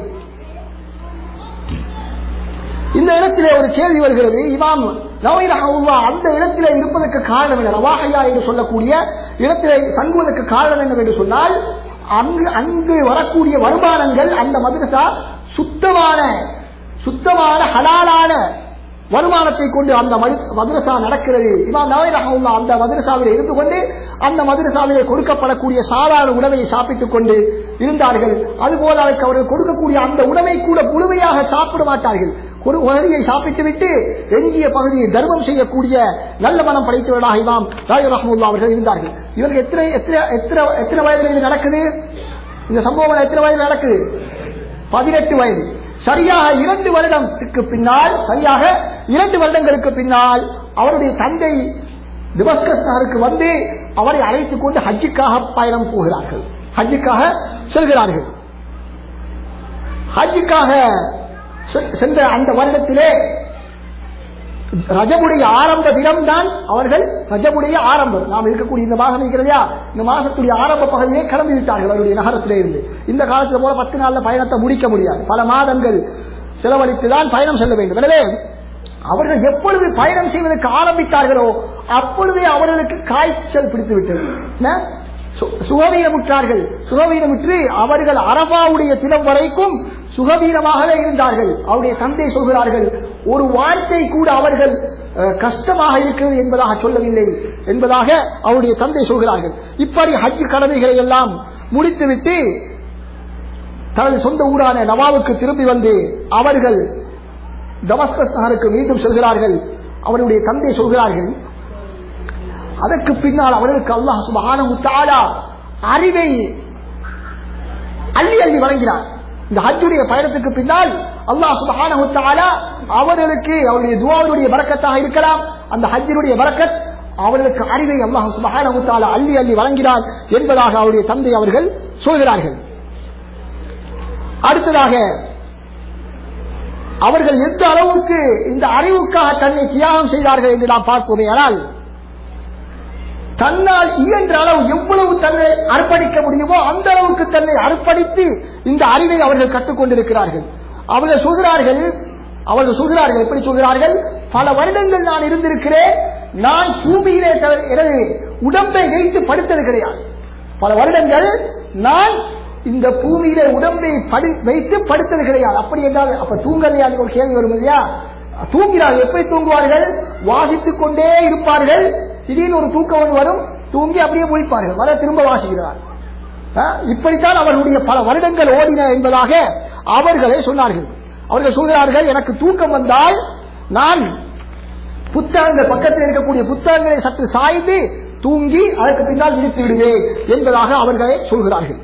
இந்த இடத்திலே ஒரு கேள்வி வருகிறது இமாம் நவை ரஹமுல்லா அந்த இடத்திலே இருப்பதற்கு காரணம் என்ன ரவாஹையா என்று சொல்லக்கூடிய இடத்திலே தங்குவதற்கு காரணம் என்னவென்று சொன்னால் அங்கு அங்கு வரக்கூடிய வருமானங்கள் அந்த மதரசா சுத்தமான சுத்தமான ஹலாலான வருமானத்தை கொண்டு அந்த மது- மதரசா நடக்கிறது இமாம் நவை ரஹமுல்லா அந்த மதரசாவில் இருந்து கொண்டு அந்த மதரசாவிலே கொடுக்கப்படக்கூடிய சாதாரண உணவை சாப்பிட்டுக் கொண்டு இருந்தார்கள் அதுபோல அதற்கு அவர்கள் கொடுக்கக்கூடிய அந்த உணவை கூட முழுமையாக சாப்பிட மாட்டார்கள் ஒரு பகுதியை சாப்பிட்டு விட்டு எஞ்சிய பகுதியை தர்மம் செய்யக்கூடிய நல்ல மனம் படைத்தவர்களாக இமாம் ராஜ ரஹமுல்லா அவர்கள் இருந்தார்கள் இவருக்கு எத்தனை எத்தனை எத்தனை எத்தனை வயதில் இது நடக்குது இந்த சம்பவம் எத்தனை வயதில் நடக்குது பதினெட்டு வயது சரியாக இரண்டு வருடத்துக்கு பின்னால் சரியாக இரண்டு வருடங்களுக்கு பின்னால் அவருடைய தந்தை திமஸ்கஸ் நகருக்கு வந்து அவரை அழைத்துக் கொண்டு ஹஜ்ஜுக்காக பயணம் போகிறார்கள் ஹஜ்ஜுக்காக செல்கிறார்கள் ஹஜ்ஜுக்காக செ- சென்ற அந்த வருடத்திலே ரஜபுடைய ஆரம்ப தினம்தான் அவர்கள் ரஜபுடைய ஆரம்பம் நாம் இருக்கக்கூடிய இந்த மாதம் இருக்கிறதையா இந்த மாதத்துடைய ஆரம்ப பகுதியை கிளம்பி விட்டார்கள் அவருடைய நகரத்திலே இருந்து இந்த காலத்துல போல பத்து நாள்ல பயணத்தை முடிக்க முடியாது பல மாதங்கள் செலவழித்து தான் பயணம் செல்ல வேண்டும் எனவே அவர்கள் எப்பொழுது பயணம் செய்வதற்கு ஆரம்பித்தார்களோ அப்பொழுதே அவர்களுக்கு காய்ச்சல் பிடித்து விட்டது என்ன? சு- சுகவீனமுற்றார்கள் சுகவீனமுற்று அவர்கள் அரபாவுடைய தினம் வரைக்கும் சுகவீனமாகவே இருந்தார்கள் அவருடைய தந்தை சொல்கிறார்கள் ஒரு வார்த்தை கூட அவர்கள் அஹ், கஷ்டமாக இருக்கிறது என்பதாக சொல்லவில்லை என்பதாக அவருடைய தந்தை சொல்கிறார்கள் இப்படி ஹஜ் கடமைகளை எல்லாம் முடித்துவிட்டு தனது சொந்த ஊரான நவாவுக்கு திரும்பி வந்து அவர்கள் தமஸ்கஸ் நகருக்கு மீண்டும் செல்கிறார்கள் அவருடைய தந்தை சொல்கிறார்கள் அதற்கு பின்னால் அவர்களுக்கு அல்லாஹ் சுபஹானஹு தஆலா அறிவை அள்ளி அள்ளி வழங்கினார் இந்த ஹஜ்ஜுடைய பயணத்துக்கு பின்னால் அல்லாஹ் சுபஹானஹு தஆலா அவர்களுக்கு அவருடைய துவாவுடைய பரக்கத்தாக இருக்கலாம் அந்த ஹஜ்ஜினுடைய பரக்கத் அவர்களுக்கு அறிவை அல்லாஹ் சுபஹானஹு தஆலா அள்ளி அள்ளி வழங்கினார் என்பதாக அவருடைய தந்தை அவர்கள் சொல்கிறார்கள் அடுத்ததாக அவர்கள் எந்த அளவுக்கு இந்த அறிவுக்காக தன்னை தியாகம் செய்தார்கள் என்று நாம் பார்ப்போமே ஆனால் தன்னால் இயன்ற அளவு எவ்வளவு தன்னை அர்ப்பணிக்க முடியுமோ அந்த அளவுக்கு தன்னை அர்ப்பணித்து இந்த அறிவை அவர்கள் கற்றுக்கொண்டிருக்கிறார்கள் அவர்கள் சொல்கிறார்கள் அவர்கள் சொல்கிறார்கள் எப்படி சொல்கிறார்கள் பல வருடங்கள் நான் இருந்திருக்கிறேன் நான் பூமியிலே த- எனது உடம்பை வைத்து படுத்தது கிடையாது பல வருடங்கள் நான் இந்த பூமியிலே உடம்பை படு வைத்து படுத்தது கிடையாது அப்படி என்றால் அப்ப தூங்கலையா ஒரு கேள்வி வரும் இல்லையா தூங்கிறார்கள் எப்படி தூங்குவார்கள் வாசித்துக் கொண்டே இருப்பார்கள் திடீர்னு ஒரு தூக்கம் ஒன்று வரும் தூங்கி அப்படியே முழிப்பார்கள் வர திரும்ப வாசிக்கிறார் அஹ், இப்படித்தான் அவர்களுடைய பல வருடங்கள் ஓடின என்பதாக அவர்களே சொன்னார்கள் அவர்கள் சொல்கிறார்கள் எனக்கு தூக்கம் வந்தால் நான் புத்தகங்கள் பக்கத்தில் இருக்கக்கூடிய புத்தகங்களை சற்று சாய்ந்து தூங்கி அதற்கு பின்னால் விழித்து விடுவேன் என்பதாக அவர்களே சொல்கிறார்கள்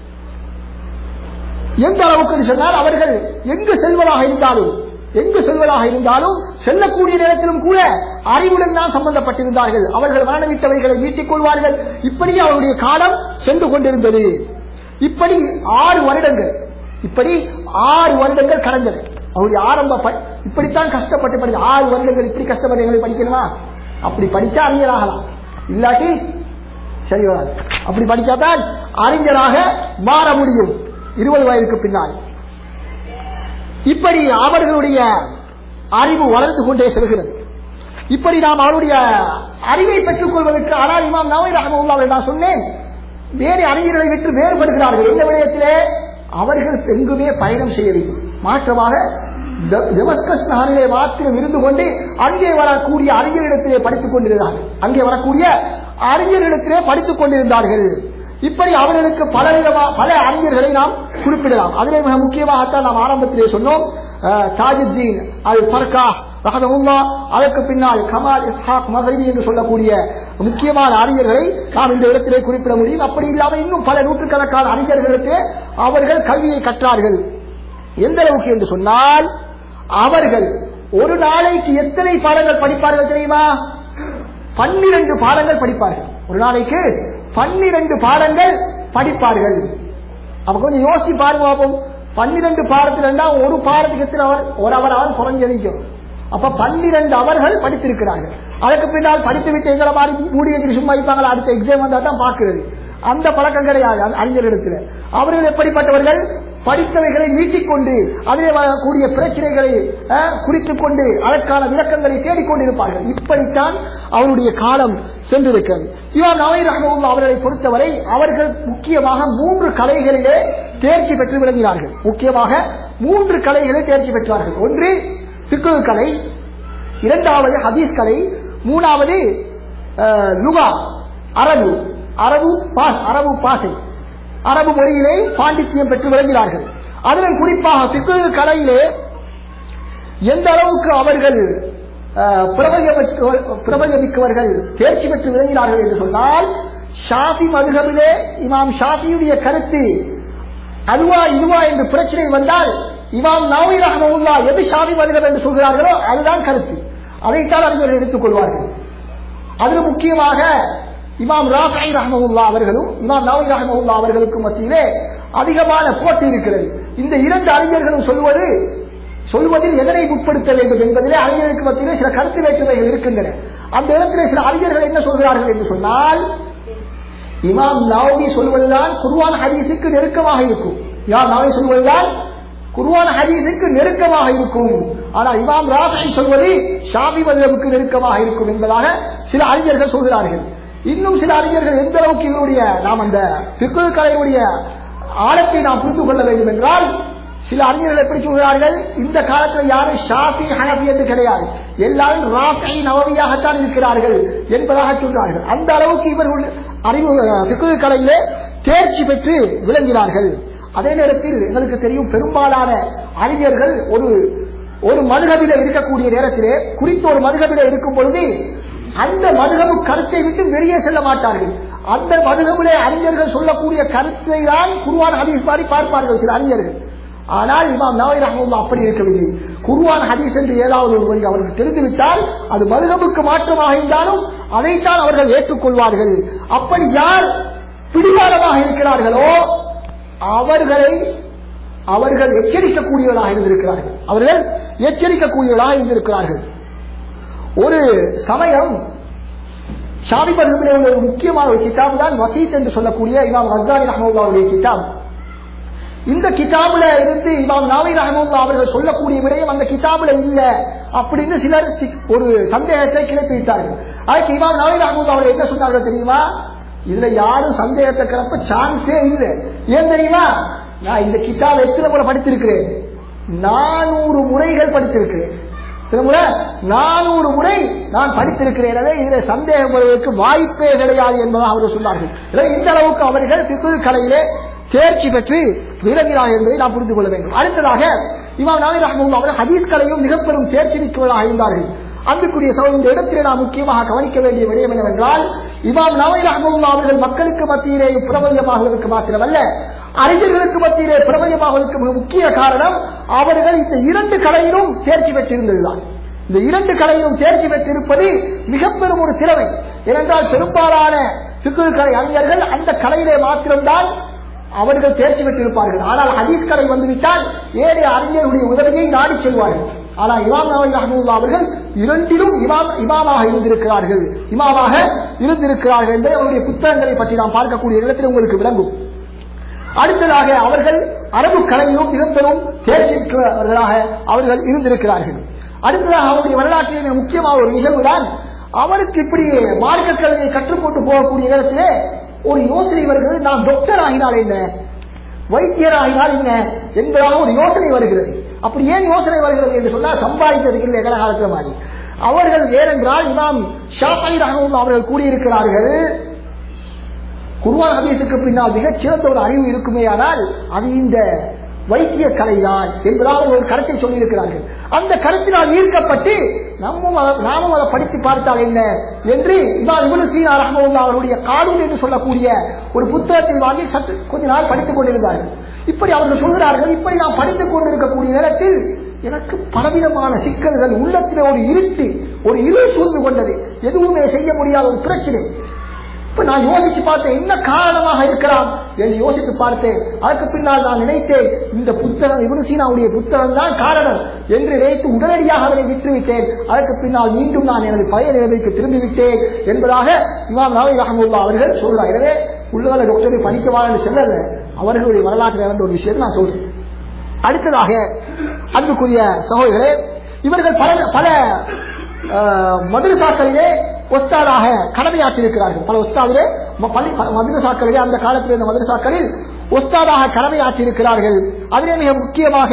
எந்த அளவுக்கு என்று சொன்னால் அவர்கள் எங்கு செல்வதாக இருந்தாலும் எங்கு செல்வதாக இருந்தாலும் செல்லக்கூடிய நேரத்திலும் கூட அறிவுடன் தான் சம்பந்தப்பட்டிருந்தார்கள் அவர்கள் மரணவிட்டவைகளை மீட்டிக் கொள்வார்கள் இப்படி அவருடைய காலம் சென்று கொண்டிருந்தது இப்படி ஆறு வருடங்கள் இப்படி ஆறு வருடங்கள் கடந்தது அவருடைய ஆரம்ப ப- இப்படித்தான் கஷ்டப்பட்டு படி ஆறு வருடங்கள் இப்படி கஷ்டப்பட்டு எங்களை படிக்கணுமா அப்படி படிச்சா அறிஞராகலாம் இல்லாட்டி சரி வராது அப்படி படிச்சாதான் அறிஞராக மாற முடியும் இருபது வயதுக்கு பின்னால் இப்படி அவர்களுடைய அறிவு வளர்ந்து கொண்டே செல்கிறது இப்படி நாம் அவருடைய அறிவை பெற்றுக் கொள்வதற்கு ஆனால் இமாம் நவை ரஹமுல்லா நான் சொன்னேன் வேறு அறிஞர்களை விட்டு வேறுபடுகிறார்கள் எந்த விடயத்திலே அவர்கள் எங்குமே பயணம் செய்யவில்லை மாற்றமாக த- டெமஸ்கஸ் நகரிலே மாத்திரம் இருந்து கொண்டு அங்கே வரக்கூடிய அறிஞரிடத்திலே படித்துக் கொண்டிருந்தார்கள் அங்கே வரக்கூடிய அறிஞரிடத்திலே படித்துக் கொண்டிருந்தார்கள் இப்படி அவர்களுக்கு பல விதமா பல அறிஞர்களை நாம் குறிப்பிடலாம் அதிலே மிக முக்கியமாகத்தான் நாம் ஆரம்பத்திலே சொன்னோம் அஹ், தாஜுத்தீன் அல் ஃபர்கா ரஹமஹுல்லா அதற்கு பின்னால் கமால் இஸ்ஹாக் மகரிபி என்று சொல்லக்கூடிய முக்கியமான அறிஞர்களை நாம் இந்த இடத்திலே குறிப்பிட முடியும் அப்படி இல்லாமல் இன்னும் பல நூற்றுக்கணக்கான அறிஞர்களுக்கு அவர்கள் கல்வியை கற்றார்கள் எந்த அளவுக்கு என்று சொன்னால் அவர்கள் ஒரு நாளைக்கு எத்தனை பாடங்கள் படிப்பார்கள் தெரியுமா பன்னிரண்டு பாடங்கள் படிப்பார்கள் ஒரு நாளைக்கு பன்னிரண்டு பாடங்கள் படிப்பார்கள் அப்ப கொஞ்சம் யோசிச்சு பாருங்க பாப்போம் பன்னிரண்டு பாடத்துல இருந்தா ஒரு பாடத்துக்கு எத்தனை அவர் ஒரு அவர் அவர் குறைஞ்சதிக்கும் அப்ப பன்னிரண்டு அவர்கள் படித்திருக்கிறார்கள் அதுக்கு பின்னால் படித்து விட்டு எங்களை மாதிரி மூடி வச்சு சும்மா இருப்பாங்களா அடுத்த எக்ஸாம் வந்தா தான் பாக்குறது அந்த பழக்கம் கிடையாது அந்த அறிஞரிடத்தில் அவர்கள் எப்படிப்பட்டவர்கள் படித்தவைகளை மீட்டிக்கொண்டு அதில் வரக்கூடிய பிரச்சனைகளை அஹ், குறித்துக் கொண்டு அதற்கான விளக்கங்களை தேடிக்கொண்டிருப்பார்கள் இப்படித்தான் அவருடைய காலம் சென்றிருக்கிறது இமாம் நவை ரஹமுல்லா அவர்களை பொறுத்தவரை அவர்கள் முக்கியமாக மூன்று கலைகளிலே தேர்ச்சி பெற்று விளங்கினார்கள் முக்கியமாக மூன்று கலைகளில் தேர்ச்சி பெற்றார்கள் ஒன்று சிக்கு கலை இரண்டாவது ஹதீஸ் கலை மூணாவது அஹ், லுகா அரபு அரபு பாஸ் அரபு பாசை அரபு மொழியிலே பாண்டித்யம் பெற்று விளங்கினார்கள் அதிலும் குறிப்பாக சிக்கு கலையிலே எந்த அளவுக்கு அவர்கள் அஹ், பிரபல்யமிக்க- பிரபல்யமிக்கவர்கள் தேர்ச்சி பெற்று விளங்கினார்கள் என்று சொன்னால் ஷாஃபி மதுகபிலே இமாம் ஷாஃபியுடைய கருத்து அதுவா இதுவா என்று பிரச்சனை வந்தால் இமாம் நாவி ரஹமுல்லா எது ஷாஃபி மதுகப் என்று சொல்கிறார்களோ அதுதான் கருத்து அதைத்தான் அறிஞர்கள் எடுத்துக் கொள்வார்கள் அதில் முக்கியமாக இமாம் ராஃபி ரஹமுல்லா அவர்களும் இமாம் நாவி ரஹமுல்லா அவர்களுக்கும் மத்தியிலே அதிகமான போட்டி இருக்கிறது இந்த இரண்டு அறிஞர்களும் சொல்வது சொல்வதில் எதனை உட்படுத்த வேண்டும் என்பதிலே அறிஞர்களுக்கு மத்தியிலே சில கருத்து வேற்றுமைகள் இருக்கின்றன அந்த இடத்திலே சில அறிஞர்கள் என்ன சொல்கிறார்கள் என்று சொன்னால் இமாம் நாவி சொல்வதுதான் குர்வான் ஹதீஸுக்கு நெருக்கமாக இருக்கும் யார் நாவி சொல்வதுதான் குர்வான் ஹதீஸுக்கு நெருக்கமாக இருக்கும் ஆனால் இமாம் ராஃபி சொல்வது ஷாபி மதுரவுக்கு நெருக்கமாக இருக்கும் என்பதாக சில அறிஞர்கள் சொல்கிறார்கள் இன்னும் சில அறிஞர்கள் எந்த அளவுக்கு இவருடைய நாம் அந்த பிற்கு கலையுடைய ஆழத்தை நாம் புரிந்து கொள்ள வேண்டும் என்றால் சில அறிஞர்கள் எப்படி சொல்கிறார்கள் இந்த காலத்தில் யாரும் ஷாஃபி ஹனபி என்று கிடையாது எல்லாரும் ராஃபி நவவியாகத்தான் இருக்கிறார்கள் என்பதாக சொல்கிறார்கள் அந்த அளவுக்கு இவர்கள் அறிவு பிக்கு கலையிலே தேர்ச்சி பெற்று விளங்கினார்கள் அதே நேரத்தில் எங்களுக்கு தெரியும் பெரும்பாலான அறிஞர்கள் ஒரு ஒரு மதுகபில இருக்கக்கூடிய நேரத்திலே குறித்த ஒரு மதுகபில இருக்கும் பொழுது அந்த மதுகபு கருத்தை விட்டு வெளியே செல்ல மாட்டார்கள் அந்த மதுகபிலே அறிஞர்கள் சொல்லக்கூடிய கருத்தை தான் குருவான் ஹதீஸ் மாதிரி பார்ப்பார்கள் சில அறிஞர்கள் ஆனால் இமாம் நவை ரஹமுல்லா அப்படி இருக்கவில்லை குருவான் ஹதீஸ் என்று ஏதாவது ஒரு வழி அவர்கள் தெரிந்துவிட்டால் அது மதுகபுக்கு மாற்றமாக இருந்தாலும் அதைத்தான் அவர்கள் ஏற்றுக்கொள்வார்கள் அப்படி யார் பிடிவாதமாக இருக்கிறார்களோ அவர்களை அவர்கள் எச்சரிக்கக்கூடியவர்களாக இருந்திருக்கிறார்கள் அவர்கள் எச்சரிக்கக்கூடியவர்களாக இருந்திருக்கிறார்கள் ஒரு சமயம் ஷாபி பருவத்தில் உள்ள ஒரு முக்கியமான ஒரு கிதாப் தான் வசீத் என்று சொல்லக்கூடிய இமாம் ஹஸ்தானி ரஹமுல்லாவுடைய கிதாப் இந்த கிதாபுல இருந்து இமாம் நாவி ரஹமுல்லா அவர்கள் சொல்லக்கூடிய விடயம் அந்த கிதாபுல இல்ல அப்படின்னு சிலர் சி- ஒரு சந்தேகத்தை கிளப்பி விட்டார்கள் அதுக்கு இமாம் நாவி ரஹமுல்லா அவர்கள் என்ன சொன்னார்கள் தெரியுமா இதுல யாரும் சந்தேகத்தை கிளப்ப சான்ஸே இல்லை ஏன் தெரியுமா நான் இந்த கிதாப் எத்தனை முறை படித்திருக்கிறேன் நானூறு முறைகள் படித்திருக்கிறேன் சில முறை நானூறு முறை நான் படித்திருக்கிறேன் எனவே இதில் சந்தேகம் வருவதற்கு வாய்ப்பே கிடையாது என்பதாக அவர்கள் சொன்னார்கள் எனவே இந்த அளவுக்கு அவர்கள் பிக்கு கலையிலே தேர்ச்சி பெற்று விளங்கினார் என்பதை நாம் புரிந்து கொள்ள வேண்டும் அடுத்ததாக இமாம் நாவி ரஹமுல்லா அவர்கள் ஹதீஸ் கலையும் மிக பெரும் தேர்ச்சி மிக்கவர்களாக இருந்தார்கள் அன்புக்குரிய சகோதரர் இந்த இடத்திலே நாம் முக்கியமாக கவனிக்க வேண்டிய விடயம் என்னவென்றால் இமாம் நவை ரஹமுல்லா அவர்கள் மக்களுக்கு மத்தியிலே பிரபல்யமாகுவதற்கு மாத்திரமல்ல அறிஞர்களுக்கு மத்தியிலே பிரபல்யமாகுவதற்கு மிக முக்கிய காரணம் அவர்கள் இந்த இரண்டு கலையிலும் தேர்ச்சி பெற்றிருந்ததுதான் இந்த இரண்டு கலையிலும் தேர்ச்சி பெற்றிருப்பது மிக பெரும் ஒரு திறமை ஏனென்றால் பெரும்பாலான சிக்கு கலை அறிஞர்கள் அந்த கலையிலே மாத்திரம்தான் அவர்கள் தேர்ச்சி பெற்றிருப்பார்கள் ஆனால் ஹதீஸ் கலை வந்துவிட்டால் ஏழை அறிஞர்களுடைய உதவியை நாடி செல்வார்கள் ஆனால் இமாம் நவை ரஹமுல்லா அவர்கள் இரண்டிலும் இமாம் இமாமாக இருந்திருக்கிறார்கள் இமாமாக இருந்திருக்கிறார்கள் என்பதை அவருடைய புத்தகங்களை பற்றி நாம் பார்க்கக்கூடிய இடத்தில் உங்களுக்கு விளங்கும் அடுத்ததாக அவர்கள் அரபு கலையிலும் மிக பெரும் தேர்ச்சிவர்களாக அவர்கள் இருந்திருக்கிறார்கள் அடுத்ததாக அவருடைய வரலாற்றில் மிக முக்கியமான ஒரு நிகழ்வுதான் அவருக்கு இப்படி மார்க்க கல்வியை கற்றுக்கொண்டு போகக்கூடிய நேரத்திலே ஒரு யோசனை வருகிறது நான் டாக்டர் ஆகினால் என்ன வைத்தியர் ஆகினால் என்ன என்பதாக ஒரு யோசனை வருகிறது அப்படி ஏன் யோசனை வருகிறது என்று சொன்னால் சம்பாதித்ததுக்கு இல்லை எங்களை காலத்துல மாதிரி அவர்கள் ஏனென்றால் இமாம் ஷாஃபி ரஹமுல்லா அவர்கள் கூறியிருக்கிறார்கள் குர்வான் ஹதீஸுக்கு பின்னால் மிகச் சிறந்த ஒரு அறிவு இருக்குமே ஆனால் அது இந்த வைத்திய கலைதான் என்பதாக ஒரு கருத்தை சொல்லியிருக்கிறார்கள் அந்த கருத்தினால் ஈர்க்கப்பட்டு நம்மும் அதை- நாமும் அதை படித்து பார்த்தால் என்ன என்று இமாம் இவனு சீனா ரஹமுல்லா அவருடைய கானூன் என்று சொல்லக்கூடிய ஒரு புத்தகத்தை வாங்கி சற்று கொஞ்ச நாள் படித்துக் கொண்டிருந்தார்கள் இப்படி அவர்கள் சொல்கிறார்கள் இப்படி நாம் படித்துக் கொண்டிருக்கக்கூடிய நேரத்தில் எனக்கு பலவிதமான சிக்கல்கள் உள்ளத்தில் ஒரு இருட்டு ஒரு இருள் சூழ்ந்து கொண்டது எதுவுமே செய்ய முடியாத ஒரு பிரச்சனை இப்ப நான் யோசிச்சு பார்த்தேன் என்ன காரணமாக இருக்கலாம் என்று யோசித்து பார்த்தேன் அதுக்கு பின்னால் நான் நினைத்தேன் இந்த புத்தகம் இவனு சீனாவுடைய புத்தகம் தான் காரணம் என்று நினைத்து உடனடியாக அதனை விட்டுவிட்டேன் அதற்கு பின்னால் மீண்டும் நான் எனது பழைய நிலைமைக்கு திரும்பிவிட்டேன் என்பதாக இமாம் நவை ரஹமுல்லா அவர்கள் சொல்றார் எனவே உள்ளவரை டாக்டரை படிக்கவா என்று சொல்லல அவர்களுடைய வரலாற்றில் நடந்த ஒரு விஷயம் நான் சொல்றேன் அடுத்ததாக அன்புக்குரிய சகோதரர்களே இவர்கள் பல பல அஹ், மதுரசாக்களிலே ஒஸ்தாதாக கடமையாற்றியிருக்கிறார்கள் பல ஒஸ்தாதிலே ம- பள்ளி ப- மதுரசாக்களிலே அந்த காலத்தில் இருந்த மதுரசாக்களில் ஒஸ்தாதாக கடமையாற்றியிருக்கிறார்கள் அதிலே மிக முக்கியமாக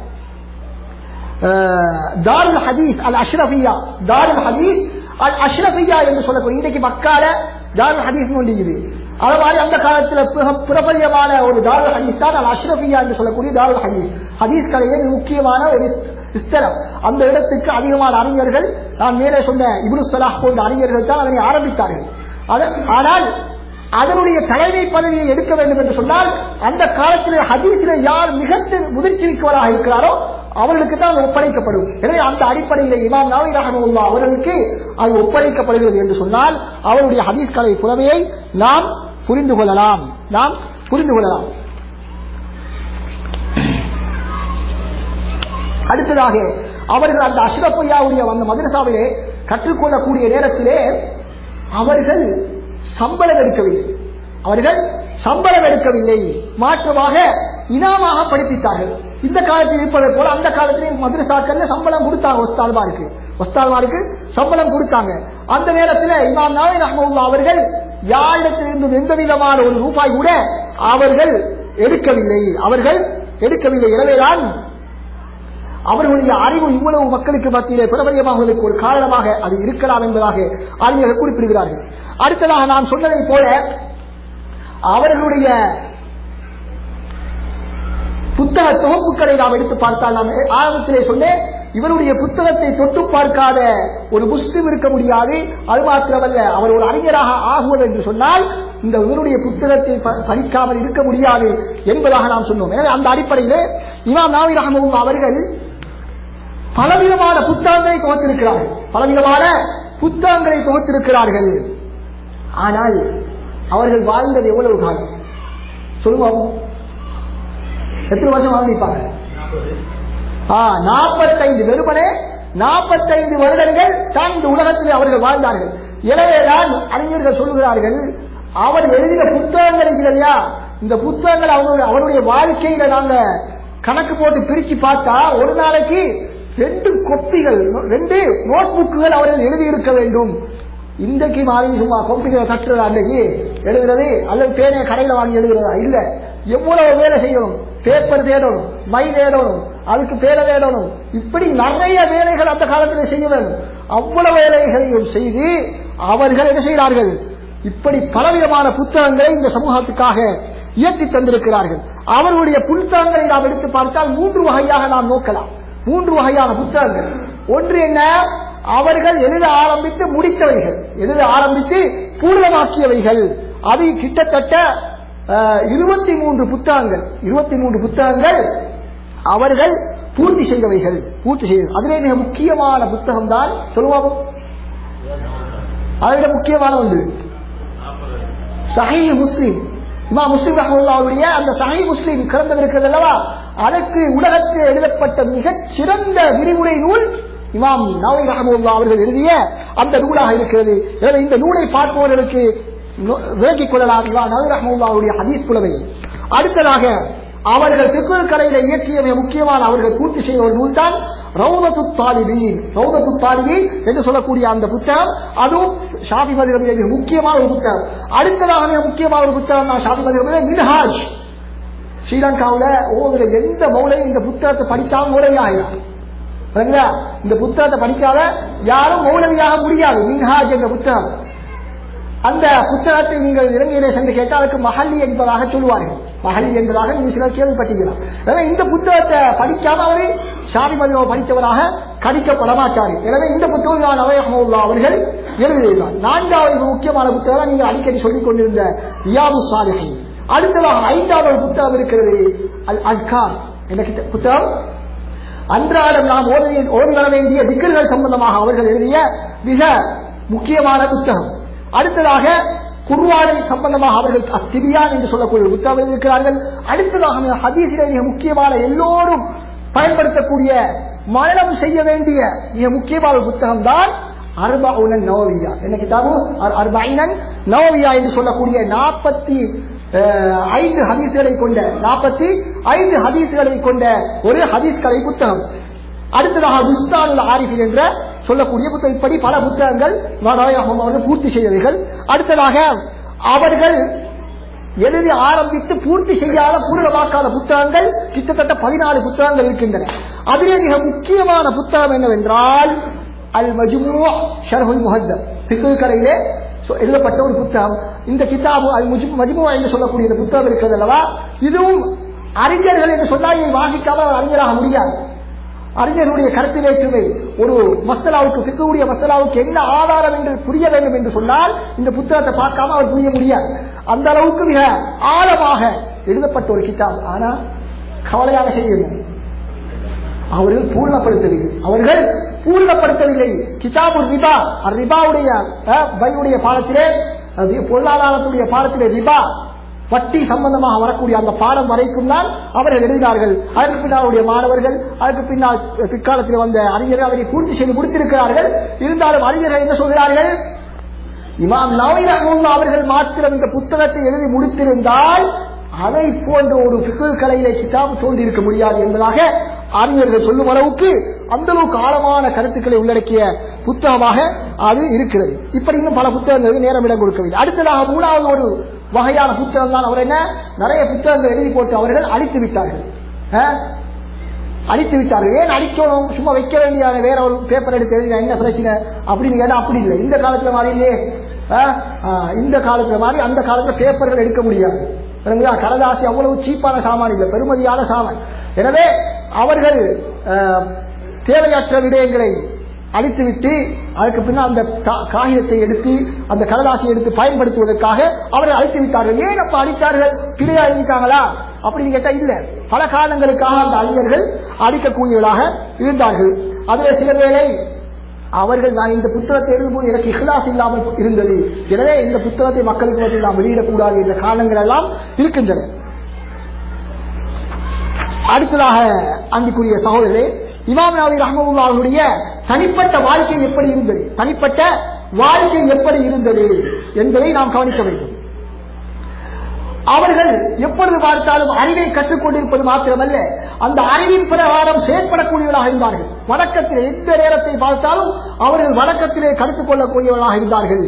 அஹ், தாருல் ஹதீஸ் அல் அஷ்ரஃபியா தாருல் ஹதீஸ் அல் அஷ்ரஃபியா என்று சொல்லக்கூடிய இன்றைக்கு மக்கால தாருல் ஹதீஸ் ஒன்று இருக்குது அது மாதிரி அந்த காலத்தில் மிக பிரபல்யமான ஒரு தாருல் ஹதீஸ் தான் அல் அஷ்ரஃபியா என்று சொல்லக்கூடிய தாருல் ஹதீஸ் ஹதீஸ் கலையிலே மிக முக்கியமான ஒரு ஸ்தலம் அந்த இடத்துக்கு அதிகமான அறிஞர்கள் நான் மேலே சொன்ன இப்னு சலாஹ் போன்ற அறிஞர்கள் தான் அதனை ஆரம்பித்தார்கள் அது- ஆனால் அதனுடைய தலைமை பதவியை எடுக்க வேண்டும் என்று சொன்னால் அந்த காலத்தில் ஹதீஸில் யார் மிகத்து முதிர்ச்சி மிக்கவராக இருக்கிறாரோ அவர்களுக்கு தான் அது ஒப்படைக்கப்படும் எனவே அந்த அடிப்படையில் இமாம் நாவி ரஹமுல்லா அவர்களுக்கு அது ஒப்படைக்கப்படுகிறது என்று சொன்னால் அவருடைய ஹதீஸ் கலை புலமையை நாம் புரிந்து கொள்ளலாம் நாம் புரிந்து கொள்ளலாம் அடுத்ததாக அவர்கள் அந்த அஷ்ரஃபையாவுடைய அந்த மதரசாவிலே கற்றுக்கொள்ளக்கூடிய நேரத்திலே அவர்கள் சம்பளம் எடுக்கவில்லை அவர்கள் சம்பளம் எடுக்கவில்லை மாற்றமாக இனாமாக படிப்பித்தார்கள் இந்த காலத்தில் இருப்பதை போல அந்த காலத்திலே மதுரசாக்கள்ல சம்பளம் கொடுத்தாங்க ஒஸ்தால்மாருக்கு ஒஸ்தால்மாருக்கு சம்பளம் கொடுத்தாங்க அந்த நேரத்தில் இமாம் நாய் ரஹமுல்லா அவர்கள் யாரிடத்திலிருந்து எந்த விதமான ஒரு ரூபாய் கூட அவர்கள் எடுக்கவில்லை அவர்கள் எடுக்கவில்லை எனவேதான் அவர்களுடைய அறிவு இவ்வளவு மக்களுக்கு மத்தியிலே பிரபலியமாகுவதற்கு ஒரு காரணமாக அது இருக்கலாம் என்பதாக அறிஞர்கள் குறிப்பிடுகிறார்கள் அடுத்ததாக நான் சொன்னதை போல அவர்களுடைய புத்தக தொகுப்புகளை நாம் எடுத்து பார்த்தால் நாம் ஆரம்பத்திலே சொன்னேன் இவருடைய புத்தகத்தை தொட்டு பார்க்காத ஒரு முஸ்லிம் இருக்க முடியாது அது மாத்திரமல்ல அவர் ஒரு அறிஞராக ஆகுவது என்று சொன்னால் இந்த இவருடைய புத்தகத்தை ப- படிக்காமல் இருக்க முடியாது என்பதாக நாம் சொன்னோம் எனவே அந்த அடிப்படையிலே இமாம் நாவி ரஹமுல்லா அவர்கள் பலவிதமான புத்தகங்களை தொகுத்திருக்கிறார்கள் பலவிதமான புத்தகங்களை தொகுத்திருக்கிறார்கள் ஆனால் அவர்கள் வாழ்ந்தது எவ்வளவு காலம் சொல்லுவோம் எத்தனை வருஷம் வாழ்ந்திருப்பாங்க நாற்பத்தைந்து வெறுமனே நாற்பத்தைந்து வருடங்கள் தான் இந்த உலகத்தில் அவர்கள் வாழ்ந்தார்கள் எனவேதான் அறிஞர்கள் சொல்லுகிறார்கள் அவர் எழுதின புத்தகங்கள் இருக்கிறது இல்லையா இந்த புத்தகங்கள் அவங்களுடைய அவருடைய வாழ்க்கையில நாங்க கணக்கு போட்டு பிரிச்சு பார்த்தா ஒரு நாளைக்கு ரெண்டு கொப்பிகள் ரெண்டு நோட் புக்குகள் அவர்கள் எழுதி இருக்க வேண்டும் இன்றைக்கு மாதிரி சும்மா கம்ப்யூட்டர் கட்டுறது அன்றைக்கு எழுதுறது அல்லது பேனையை கடையில வாங்கி எழுதுறதா இல்ல எவ்வளவு வேலை செய்யணும் பேப்பர் தேடணும் மை தேடணும் அதுக்கு பேரை தேடணும் இப்படி நிறைய வேலைகள் அந்த காலத்தில் செய்ய வேண்டும் அவ்வளவு வேலைகளையும் செய்து அவர்கள் என்ன செய்கிறார்கள் இப்படி பலவிதமான புத்தகங்களை இந்த சமூகத்துக்காக இயற்றி தந்திருக்கிறார்கள் அவர்களுடைய புத்தகங்களை நாம் எடுத்து பார்த்தால் மூன்று வகையாக நாம் நோக்கலாம் மூன்று வகையான புத்தகங்கள் ஒன்று என்ன அவர்கள் எழுத ஆரம்பித்து முடித்தவைகள் எழுத ஆரம்பித்து பூர்ணமாக்கியவைகள் அது கிட்டத்தட்ட இருபத்தி மூன்று புத்தகங்கள் இருபத்தி மூன்று புத்தகங்கள் அவர்கள் பூர்த்தி செய்தவைகள் பூர்த்தி செய்தது அதிலே மிக முக்கியமான புத்தகம் தான் சொல்லுவோம் அதை விட முக்கியமான ஒன்று சஹி முஸ்லிம் இமா முஸ்லிம் ரஹமுல்லாவுடைய அந்த சஹி முஸ்லிம் கிரந்தம் இருக்கிறது அல்லவா அதற்கு உலகத்தில் எழுதப்பட்ட மிகச் சிறந்த விரிவுரை நூல் இமாம் நவை ரஹமுல்லா அவர்கள் எழுதிய அந்த நூலாக இருக்கிறது எனவே இந்த நூலை பார்ப்பவர்களுக்கு விளக்கிக் கொள்ளலாம் இமாம் நவை ரஹமுல்லாவுடைய ஹதீஸ் புலவை அடுத்ததாக அவர்கள் திக்கு கலையில இயற்றிய மிக முக்கியமான அவர்கள் பூர்த்தி செய்த ஒரு நூல் தான் ரவுதத்து தாலிபீன் ரவுதத்து தாலிபீன் என்று சொல்லக்கூடிய அந்த புத்தகம் அதுவும் ஷாபி மதிகமிலே மிக முக்கியமான ஒரு புத்தகம் அடுத்ததாக மிக முக்கியமான ஒரு புத்தகம் தான் ஷாபி மதிகமிலே மின்ஹாஜ் ஸ்ரீலங்காவில் ஓதுற எந்த மௌலையும் இந்த புத்தகத்தை படிக்காம மௌலவி ஆகிறார் இந்த புத்தகத்தை படிக்காத யாரும் மௌலவியாக முடியாது மின்ஹாஜ் என்ற புத்தகம் அந்த புத்தகத்தை நீங்கள் இலங்கையிலே சென்று கேட்டால் அதுக்கு மஹல்லி என்பதாக சொல்லுவார்கள் மஹல்லி என்பதாக நீங்க சிலர் கேள்விப்பட்டீங்களா எனவே இந்த புத்தகத்தை படிக்காம அவரு ஷாரி மதியம் படித்தவராக கணிக்கப்பட மாட்டார் எனவே இந்த புத்தகம் நான் நவயகமுல்லா அவர்கள் எழுதியிருந்தார் நான்காவது முக்கியமான புத்தகம் நீங்கள் அடிக்கடி சொல்லிக் கொண்டிருந்த ரியாது சாலிஹி அடுத்ததாக ஐந்தாவது புத்தகம் இருக்கிறது அல் அல்கார் என்ன கிட்ட- புத்தகம் அன்றாடம் நாம் ஓதி ஓதி வர வேண்டிய திக்கர்கள் சம்பந்தமாக அவர்கள் எழுதிய மிக முக்கியமான புத்தகம் அடுத்ததாக குர்வானை சம்பந்தமாக அவர்கள் அத்திபியான் என்று சொல்லக்கூடிய ஒரு புத்தகம் எழுதியிருக்கிறார்கள் அடுத்ததாக மிக ஹதீஸிலே மிக முக்கியமான எல்லோரும் பயன்படுத்தக்கூடிய மரணம் செய்ய வேண்டிய மிக முக்கியமான ஒரு புத்தகம் தான் அர்பவுனன் நோவியா என்ன கிதாபு அர்பைனன் நோவியா என்று சொல்லக்கூடிய நாற்பத்தி ஐந்து ஹதீஸ்களை கொண்ட நாற்பத்தி ஐந்து ஹதீஸ்களை கொண்ட ஒரு ஹதீஸ் கலை புத்தகம் அடுத்ததாக விஸ்தானுல் ஆரிஃபின் என்ற சொல்லக்கூடிய புத்தகம் இப்படி பல புத்தகங்கள் நாராயணம் அவர்கள் பூர்த்தி செய்தவைகள் அடுத்ததாக அவர்கள் எழுதி ஆரம்பித்து பூர்த்தி செய்யாத பூரணமாக்காத புத்தகங்கள் கிட்டத்தட்ட பதினாலு புத்தகங்கள் இருக்கின்றன அதிலே மிக முக்கியமான புத்தகம் என்னவென்றால் அல் மஜ்மூ ஷர்ஹுல் முஹத்தம் பிக்கு கடையிலே சொ- எழுதப்பட்ட ஒரு புத்தகம் இந்த கிதாபு அல் முஜ்- மஜ்மூ என்று சொல்லக்கூடிய இந்த புத்தகம் இருக்கிறது அல்லவா இதுவும் அறிஞர்கள் என்று சொன்னால் இதை வாசிக்காம அவர் அறிஞராக முடியாது அறிஞருடைய கருத்து வேற்றுமை ஒரு மசலாவுக்கு சிக்கக்கூடிய மசலாவுக்கு என்ன ஆதாரம் என்று புரிய வேண்டும் என்று சொன்னால் இந்த புத்தகத்தை பார்க்காம அவர் புரிய முடியாது அந்த அளவுக்கு மிக ஆழமாக எழுதப்பட்ட ஒரு கிதாப் ஆனா கவலையாக செய்யணும் அவர்கள் பூர்ணப்படுத்தவில்லை அவர்கள் பூர்ணப்படுத்தவில்லை கிதாபு ரிபா அர் ரிபாவுடைய அஹ், பையுடைய பாடத்திலே அது பொருளாதாரத்துடைய பாடத்திலே ரிபா வட்டி சம்பந்தமாக வரக்கூடிய அந்த பாடம் வரைக்கும் தான் அவர்கள் எழுதினார்கள் அதற்கு பின்னால் அவருடைய மாணவர்கள் அதற்கு பின்னால் பிற்காலத்தில் வந்த அறிஞர்கள் அதனை பூர்த்தி செய்து முடித்திருக்கிறார்கள் இருந்தாலும் அறிஞர்கள் என்ன சொல்கிறார்கள் இமாம் நவீன அவர்கள் மாத்திரம் இந்த புத்தகத்தை எழுதி முடித்திருந்தால் அதை போன்ற ஒரு பிகல் கலையிலே கிதாப் தோன்றியிருக்க முடியாது என்பதாக அறிஞர்கள் சொல்லும் அளவுக்கு அந்த அளவுக்கு ஆழமான கருத்துக்களை உள்ளடக்கிய புத்தகமாக அது இருக்கிறது இப்படி இன்னும் பல புத்தகங்களுக்கு நேரம் இடம் கொடுக்கவில்லை அடுத்ததாக மூணாவது ஒரு வகையான புத்தகம் தான் அவர் என்ன நிறைய புத்தகங்கள் எழுதி போட்டு அவர்கள் அழித்து விட்டார்கள் அஹ்? அழித்து விட்டார்கள் ஏன் அழிக்கணும் சும்மா வைக்க வேண்டிய வேற ஒரு பேப்பர் எடுத்து எழுதினா என்ன பிரச்சனை அப்படின்னு கேட்டா அப்படி இல்லை இந்த காலத்துல மாதிரி இல்லையே ஆ? ஆ, இந்த காலத்துல மாதிரி அந்த காலத்துல பேப்பர்கள் எடுக்க முடியாது விளங்குதா? கடதாசி அவ்வளவு சீப்பான சாமான் இல்லை பெருமதியான சாமான் எனவே அவர்கள் ஆ, தேவையற்ற விடயங்களை அழித்துவிட்டு அதுக்கு பின்னால் அந்த கா- காகிதத்தை எடுத்து அந்த கடலாசியை எடுத்து பயன்படுத்துவதற்காக அவர்கள் அழித்து விட்டார்கள் ஏன் அப்ப அழித்தார்கள் பிழையா எழுதிட்டாங்களா அப்படின்னு கேட்டா இல்ல பல காரணங்களுக்காக அந்த அறிஞர்கள் அழிக்கக்கூடியவர்களாக இருந்தார்கள் அதுல சில வேளை அவர்கள் நான் இந்த புத்தகத்தை எழுதும்போது எனக்கு இஹ்லாஸ் இல்லாமல் இருந்தது எனவே இந்த புத்தகத்தை மக்களுக்கு மத்தியில் நாம் வெளியிடக்கூடாது என்ற காரணங்கள் எல்லாம் இருக்கின்றன அடுத்ததாக அன்புக்குரிய சகோதரரே இமாம் நபி ரஹ்மத்துல்லாஹி அவர்களுடைய தனிப்பட்ட வாழ்க்கை எப்படி இருந்தது தனிப்பட்ட வாழ்க்கை எப்படி இருந்தது என்பதை நாம் கவனிக்க வேண்டும் அவர்கள் எப்பொழுது பார்த்தாலும் அறிவை கற்றுக் கொண்டிருப்பது மாத்திரமல்ல அந்த அறிவின் பிரகாரம் செயற்படக்கூடியவர்களாக இருந்தார்கள் வழக்கத்தில் எந்த நேரத்தை பார்த்தாலும் அவர்கள் வழக்கத்திலே கருத்துக் கொள்ளக்கூடியவர்களாக இருந்தார்கள்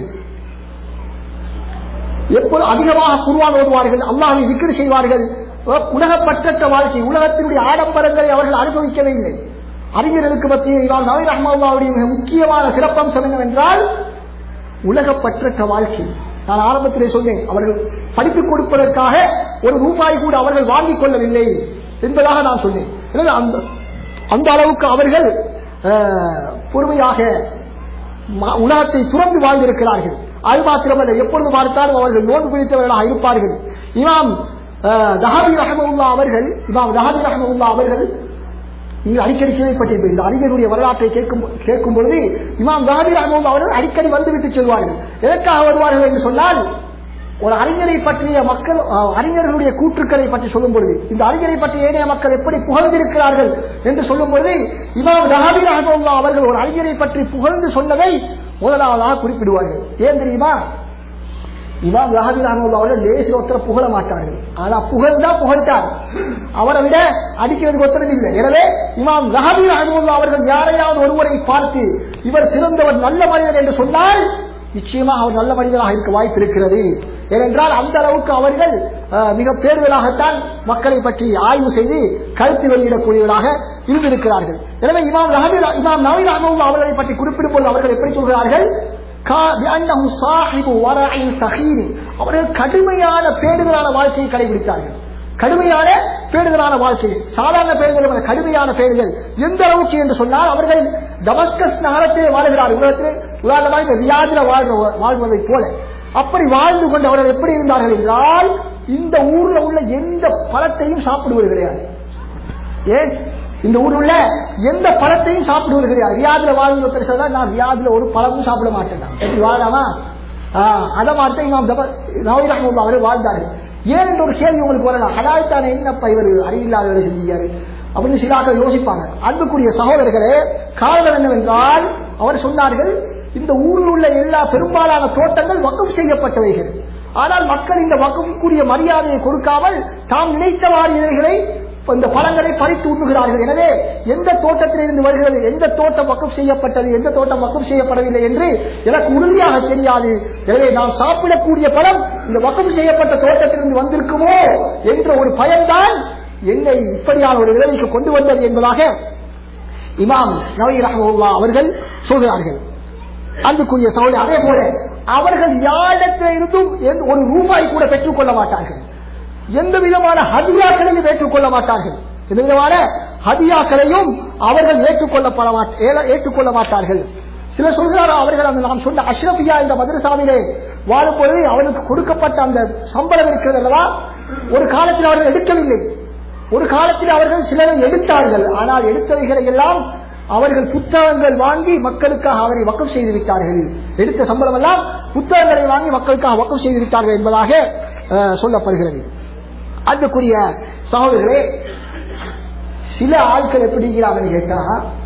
எப்போது அதிகமாக குருவான் ஓதுவார்கள் அல்லாஹை விக்கிரி செய்வார்கள் உலகப்பற்ற வாழ்க்கை உலகத்தினுடைய ஆடம்பரங்களை அவர்கள் அனுபவிக்கவே இல்லை அறிஞர்களுக்கு மத்தியில் இமாம் நவீன் அஹ்மதுல்லாவுடைய மிக முக்கியமான சிறப்பம்சம் என்னவென்றால் உலகப்பற்ற வாழ்க்கை நான் ஆரம்பத்திலே சொன்னேன் அவர்கள் படித்துக் கொடுப்பதற்காக ஒரு ரூபாய் கூட அவர்கள் வாங்கிக் கொள்ளவில்லை என்பதாக நான் சொன்னேன் எனவே அந்த அந்த அளவுக்கு அவர்கள் அஹ், பொறுமையாக ம- உலகத்தை துறந்து வாழ்ந்திருக்கிறார்கள் அது மாத்திரமல்ல எப்பொழுது பார்த்தாலும் அவர்கள் நோன்பு பிடித்தவர்களாக இருப்பார்கள் இமாம் அஹ், தஹாபி ரஹமுல்லா அவர்கள் இமாம் தஹாபி ரஹமுல்லா அவர்கள் நீங்கள் அடிக்கடி கேள்விப்பட்டிருப்பீர்கள் இந்த அறிஞருடைய வரலாற்றை கேட்கும் கேட்கும் பொழுது இமாம் தஹாபி ரஹமுல்லா அவர்கள் அடிக்கடி வந்துவிட்டு செல்வார்கள் எதற்காக வருவார்கள் என்று சொன்னால் ஒரு அறிஞரை பற்றிய மக்கள் அஹ், அறிஞர்களுடைய கூற்றுக்களை பற்றி சொல்லும் பொழுது இந்த அறிஞரை பற்றி ஏனைய மக்கள் எப்படி புகழ்ந்திருக்கிறார்கள் என்று சொல்லும் பொழுது இமாம் ரஹாபி ரஹமுல்லா அவர்கள் ஒரு அறிஞரை பற்றி புகழ்ந்து சொன்னதை முதலாவதாக குறிப்பிடுவார்கள் ஏன் தெரியுமா இமாம் ரஹாபி ரஹமுல்லா அவர்கள் லேசி ஒருத்தர புகழ மாட்டார்கள் ஆனா புகழ்ந்தா புகழ்ந்தார் அவரை விட அடிக்கிறதுக்கு ஒருத்தரும் இல்லை எனவே இமாம் ரஹாபி ரஹமுல்லா அவர்கள் யாரையாவது ஒருவரை பார்த்து இவர் சிறந்தவர் நல்ல மனிதர் என்று சொன்னால் நிச்சயமா அவர் நல்ல மனிதராக இருக்க வாய்ப்பு இருக்கிறது ஏனென்றால் அந்த அளவுக்கு அவர்கள் அஹ், மிக பேர்வலாகத்தான் மக்களை பற்றி ஆய்வு செய்து கருத்து வெளியிடக்கூடியவர்களாக இருந்திருக்கிறார்கள் எனவே இமாம் ரஹபி இமாம் நவீன் அஹமது அவர்களை பற்றி குறிப்பிடும் போது அவர்கள் எப்படி சொல்கிறார்கள் கா- بأنه صاحب ورع سخير. அவர்கள் கடுமையான பேடுதலான வாழ்க்கையை கடைபிடித்தார்கள் கடுமையான பேடுதலான வாழ்க்கை சாதாரண பேடுதல் அல்ல, கடுமையான பேடுதல் எந்த அளவுக்கு என்று சொன்னால் அவர்கள் டமஸ்கஸ் நகரத்திலே வாழ்கிறார் உலகத்திலே உதாரணமாக இந்த ரியாதில் வாழ்ற வாழ்வதைப் போல அப்படி வாழ்ந்து கொண்டு அவர்கள் எப்படி இருந்தார்கள் என்றால் இந்த ஊர்ல உள்ள எந்த பழத்தையும் சாப்பிடுவது கிடையாது ஏன் இந்த ஊர்ல உள்ள எந்த பழத்தையும் சாப்பிடுவது கிடையாது ரியாதுல வாழ்ந்த பெருசா நான் ரியாதுல ஒரு பழமும் சாப்பிட மாட்டேன் நான். எப்படி வாழலாமா ஆஹ் அதை மாதிரி இமாம் நவீர் அஹமது அவர்கள் வாழ்ந்தார்கள் ஏன் என்ற ஒரு கேள்வி உங்களுக்கு வரலாம் ஹலால் தானே என்னப்பா இவர் அறிவில்லாதவரை செஞ்சாரு அப்படின்னு சிலாக்கள் யோசிப்பாங்க அன்புக்குரிய சகோதரர்களே காரணம் என்னவென்றால் அவர் சொன்னார்கள் இந்த ஊரில் உள்ள எல்லா பெரும்பாலான தோட்டங்கள் வக்கம் செய்யப்பட்டவைகள் ஆனால் மக்கள் இந்த வக்கமுக்குரிய மரியாதையை கொடுக்காமல் தாம் நினைத்தவாறு இவைகளை இந்த பழங்களை பறித்து உண்ணுகிறார்கள் எனவே எந்த தோட்டத்திலிருந்து வருகிறது எந்த தோட்டம் வக்கம் செய்யப்பட்டது எந்த தோட்டம் வக்கம் செய்யப்படவில்லை என்று எனக்கு உறுதியாக தெரியாது எனவே நாம் சாப்பிடக்கூடிய பழம் இந்த வக்கம் செய்யப்பட்ட தோட்டத்திலிருந்து வந்திருக்குமோ என்ற ஒரு பயம்தான் என்னை இப்படியான ஒரு நிலைமைக்கு கொண்டு வந்தது என்பதாக இமாம் நவீ ரஹமுல்லா அவர்கள் சொல்கிறார்கள் அன்புக்குரிய சகோதரி அதே போல அவர்கள் யாரிடத்திலிருந்தும் எந்த- ஒரு ரூபாய் கூட பெற்றுக் கொள்ள மாட்டார்கள் எந்த விதமான ஹதியாக்களையும் ஏற்றுக்கொள்ள மாட்டார்கள் எந்த விதமான ஹதியாக்களையும் அவர்கள் ஏற்றுக்கொள்ளப்பட மாட்ட- ஏல- ஏற்றுக்கொள்ள மாட்டார்கள் சிலர் சொல்கிறாரோ அவர்கள் அந்த நாம் சொன்ன அஷ்ரபியா என்ற மதரசாவிலே வாழும் பொழுது அவருக்கு கொடுக்கப்பட்ட அந்த சம்பளம் இருக்கிறது அல்லவா ஒரு காலத்தில் அவர்கள் எடுக்கவில்லை ஒரு காலத்தில் அவர்கள் சிலரை எடுத்தார்கள் ஆனால் எடுத்தவைகளை எல்லாம் அவர்கள் புத்தகங்கள் வாங்கி மக்களுக்காக அவரை வக்கம் செய்து விட்டார்கள் எடுத்த சம்பளம் எல்லாம் புத்தகங்களை வாங்கி மக்களுக்காக வக்கம் செய்து விட்டார்கள் என்பதாக அஹ், சொல்லப்படுகிறது அதுக்குரிய சகோதரர்களே சில ஆட்கள் எப்படி இருக்கிறாங்கன்னு கேட்டா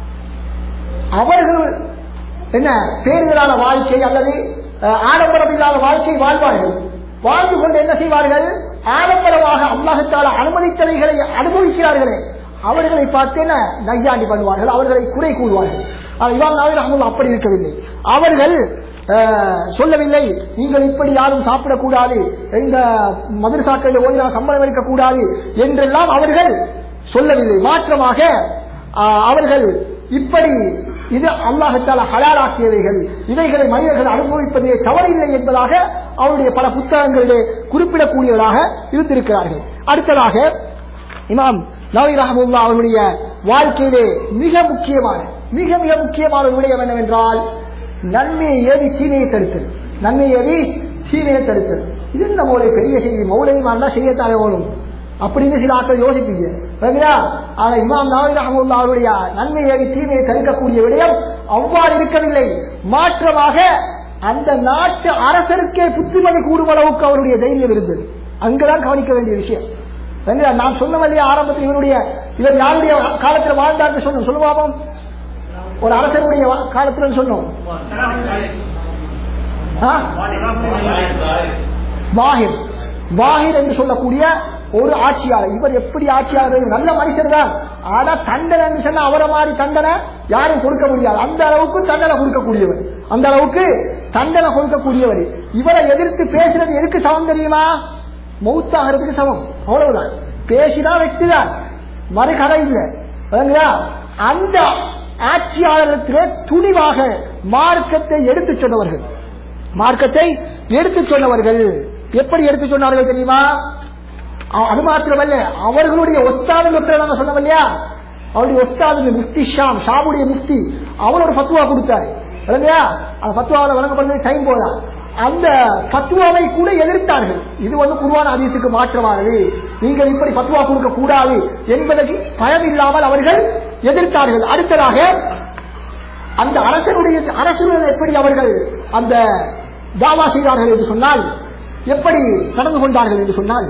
அவர்கள் என்ன பேருதலான வாழ்க்கை அல்லது அஹ், ஆடம்பரம் இல்லாத வாழ்க்கை வாழ்வார்கள் வாழ்ந்து கொண்டு என்ன செய்வார்கள் ஆடம்பரமாக அல்லாஹத்தால அனுமதித்தவைகளை அனுபவிக்கிறார்களே அவர்களை பார்த்து என்ன நையாண்டி பண்ணுவார்கள் அவர்களை குறை கூறுவார்கள் ஆனால் இவாம் நாவில் அஹமது அப்படி இருக்கவில்லை அவர்கள் அஹ், சொல்லவில்லை நீங்கள் இப்படி யாரும் சாப்பிடக்கூடாது எங்க மதுரசாக்களில் ஓய்வு சம்பளம் எடுக்கக்கூடாது என்றெல்லாம் அவர்கள் சொல்லவில்லை மாற்றமாக ஆஹ், அவர்கள் இப்படி இது அல்லாஹத்தால ஹலாலாக்கியவைகள் இவைகளை மனிதர்கள் அனுபவிப்பதே தவறில்லை என்பதாக அவருடைய பல புத்தகங்களிலே குறிப்பிடக்கூடியவர்களாக இருந்திருக்கிறார்கள் அடுத்ததாக இமாம் நவி ரஹமுல்லா அவருடைய வாழ்க்கையிலே மிக முக்கியமான மிக மிக முக்கியமான ஒரு விடயம் என்னவென்றால் நன்மையை ஏவி தீமையை தடுத்தல் நன்மையை ஏவி தீமையை தடுத்தல் இது இந்த மௌலை பெரிய செய்தி மௌலை மாதிரிலாம் செய்யத்தானே வேணும் அப்படின்னு சில ஆட்கள் யோசிப்பீங்க சரிங்களா ஆனா இமாம் நவி ரஹமுல்லா அவருடைய நன்மை ஏவி தீமையை தடுக்கக்கூடிய விடயம் அவ்வாறு இருக்கவில்லை மாற்றமாக அந்த நாட்டு அரசருக்கே புத்திமதி கூறும் அளவுக்கு அவருடைய தைரியம் இருந்தது அங்கதான் கவனிக்க வேண்டிய விஷயம் சரிங்களா? நான் சொன்ன இல்லையா ஆரம்பத்தில் இவருடைய இவர் யாருடைய காலத்தில் வாழ்ந்தார்னு சொன்னோம் சொல்லுவாபம் ஒரு அரசனுடைய வா- காலத்துல சொன்னோம் ஆ? வாஹிர் வாஹிர் என்று சொல்லக்கூடிய ஒரு ஆட்சியாளர் இவர் எப்படி ஆட்சியாளர் நல்ல மனுஷர் தான் ஆனா தண்டனை சொன்னா அவரை மாதிரி தண்டனை யாரும் கொடுக்க முடியாது அந்த அளவுக்கு தண்டனை கொடுக்கக்கூடியவர் அந்த அளவுக்கு தண்டனை கொடுக்கக்கூடியவர் இவரை எதிர்த்து பேசுறது எதுக்கு சமம் தெரியுமா மௌத்தாகிறதுக்கு சமம் அவ்வளவுதான் பேசினா வெற்றிதான் மறுகதை இல்லை சரிங்களா? அந்த ஆட்சியாளர்களுக்கு துணிவாக மார்க்கத்தை எடுத்துச் சொன்னவர்கள் மார்க்கத்தை எடுத்துச் சொன்னவர்கள் எப்படி எடுத்துச் சொன்னார்கள் தெரியுமா அ- அது மாத்திரமல்ல அவர்களுடைய ஒஸ்தாது நாங்க சொன்னோம் இல்லையா அவருடைய ஒஸ்தாது முஃப்தி ஷாம் ஷாமுடைய முஃப்தி அவர் ஒரு பத்துவா கொடுத்தாரு இல்லையா அந்த பத்துவாவில் வழங்கப்படுறது டைம் போதா அந்த பத்துவாவை கூட எதிர்த்தார்கள் இது வந்து குருவான அதிசத்துக்கு மாற்றமானது நீங்கள் இப்படி பத்துவா கொடுக்க கூடாது என்பதற்கு பயம் இல்லாமல் அவர்கள் எதிர்த்தார்கள் அடுத்ததாக அந்த அரசனுடைய அரசுடன் எப்படி அவர்கள் அந்த தாவா செய்தார்கள் என்று சொன்னால் எப்படி நடந்து கொண்டார்கள் என்று சொன்னால்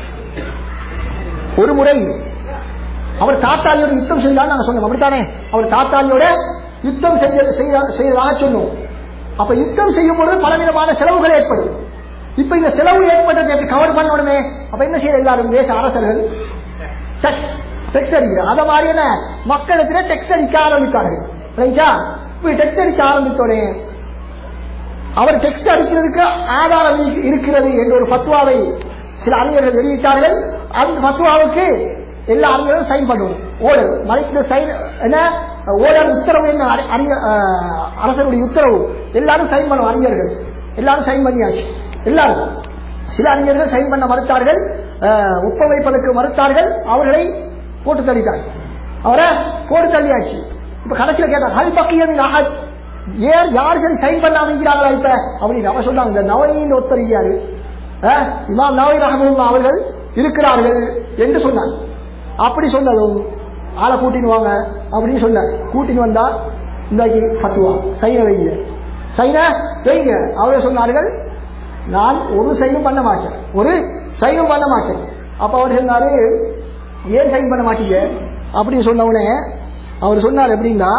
ஒரு முறை அவர் தாத்தாளியோட யுத்தம் செய்தால் நாங்க சொன்னோம் அப்படித்தானே அவர் தாத்தாளியோட யுத்தம் செய்ய செய்த- செய்ததாக சொன்னோம் அப்ப யுத்தம் செய்யும் பொழுது பலவிதமான செலவுகள் ஏற்படும் இப்ப இந்த செலவு ஏற்பட்டதை கவர் பண்ணணுமே அப்ப என்ன செய்ய எல்லாரும் தேச அரசர்கள் டெக்ஸ் டெக்ஸ் அடிக்கிறார் அத மாதிரியான மக்களிடத்துல டெக்ஸ் அடிக்க ஆரம்பித்தார்கள் ரைட்டா இப்ப டெக்ஸ் அடிக்க ஆரம்பித்தோடனே அவர் டெக்ஸ்ட் அடிக்கிறதுக்கு ஆதாரம் இரு- இருக்கிறது என்ற ஒரு பத்துவாவை சில அறிஞர்கள் வெளியிட்டார்கள் அந்த பத்துவாவுக்கு எல்லா அறிஞர்களும் சைன் பண்ணுவோம் ஓடர் மலைக்கு சைன் என்ன ஓடர் உத்தரவு என்ன அறி- அறிஞ- அஹ், அரசருடைய உத்தரவு எல்லாரும் சைன் பண்ண அறிஞர்கள் எல்லாரும் சைன் பண்ணியாச்சு எல்லாரும் சில அறிஞர்கள் சைன் பண்ண மறுத்தார்கள் அஹ், ஒப்ப வைப்பதற்கு மறுத்தார்கள் அவர்களை போட்டு தள்ளிட்டாங்க அவரை போட்டு தள்ளியாச்சு இப்ப கடைசியில கேட்டார் ஹல் பக்கியமின் அஹத் ஏன் யார் சரி சைன் பண்ணாம இருக்கிறாங்களா இப்ப அப்படின்னு அவ சொன்னாங்க இந்த நவனின்னு ஒருத்தர் இருக்காரு அஹ், இமாம் நவனி ரஹமுல்லா அவர்கள் இருக்கிறார்கள் என்று சொன்னாங்க அப்படி சொன்னதும் ஆளை கூட்டின்னு வாங்க அப்படின்னு சொன்னார் கூட்டின்னு வந்தா இன்றைக்கு ஃபத்துவா சைன வைங்க சைன வைங்க அவரே சொன்னார்கள் நான் ஒரு சைனும் பண்ண மாட்டேன் ஒரு சைனும் பண்ண மாட்டேன் அப்ப அவர் சொன்னாரு ஏன் சைன் பண்ண மாட்டீங்க அப்படின்னு சொன்ன உடனே அவர் சொன்னார் எப்படின்னா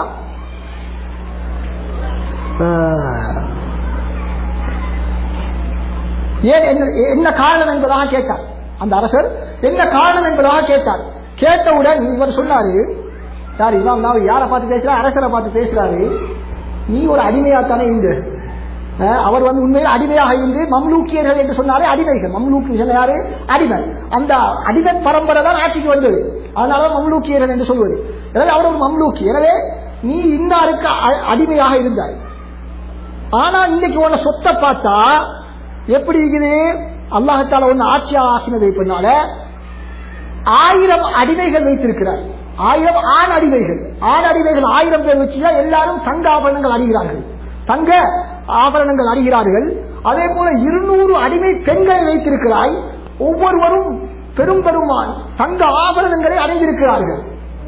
ஆஹ், ஏன் என்ன- என்ன காரணம் என்பதாக கேட்டார் அந்த அரசர் என்ன காரணம் என்பதாக கேட்டார் கேட்டவுடன் இவர் சொன்னாரு சார் இமாம் நான் யாரை பார்த்து பேசுறா அரசரை பார்த்து பேசுறாரு நீ ஒரு அடிமையாத்தானே இருந்து அஹ், அவர் வந்து உண்மையில் அடிமையாக இருந்து மம்லூக்கியர்கள் என்று சொன்னாலே அடிமைகள் மம்லூக்கி சொன்ன யாரு அடிமை அந்த அடிமை பரம்பரை தான் ஆட்சிக்கு வந்தது அதனாலதான் மம்லூக்கியர்கள் என்று சொல்வது எனவே அவர் ஒரு மம்லூக்கி எனவே நீ இன்னாருக்கு அ- அடிமையாக இருந்தாய் ஆனா இன்னைக்கு உன்னை சொத்தை பார்த்தா எப்படி இருக்குது அல்லாஹத்தால ஒன்னு ஆட்சியாக ஆக்கினதை பின்னால ஆயிரம் அடிமைகள் வைத்திருக்கிறார் ஆயிரம் ஆண் அடிமைகள் ஆண் அடிமைகள் ஆயிரம் பேர் வச்சுதான் எல்லாரும் தங்க ஆபரணங்கள் அணிகிறார்கள் தங்க ஆபரணங்கள் அணிகிறார்கள் அதே போல இருநூறு அடிமை பெண்களை வைத்திருக்கிறாய் ஒவ்வொருவரும் பெரும் பெருமான் தங்க ஆபரணங்களை அடைந்திருக்கிறார்கள்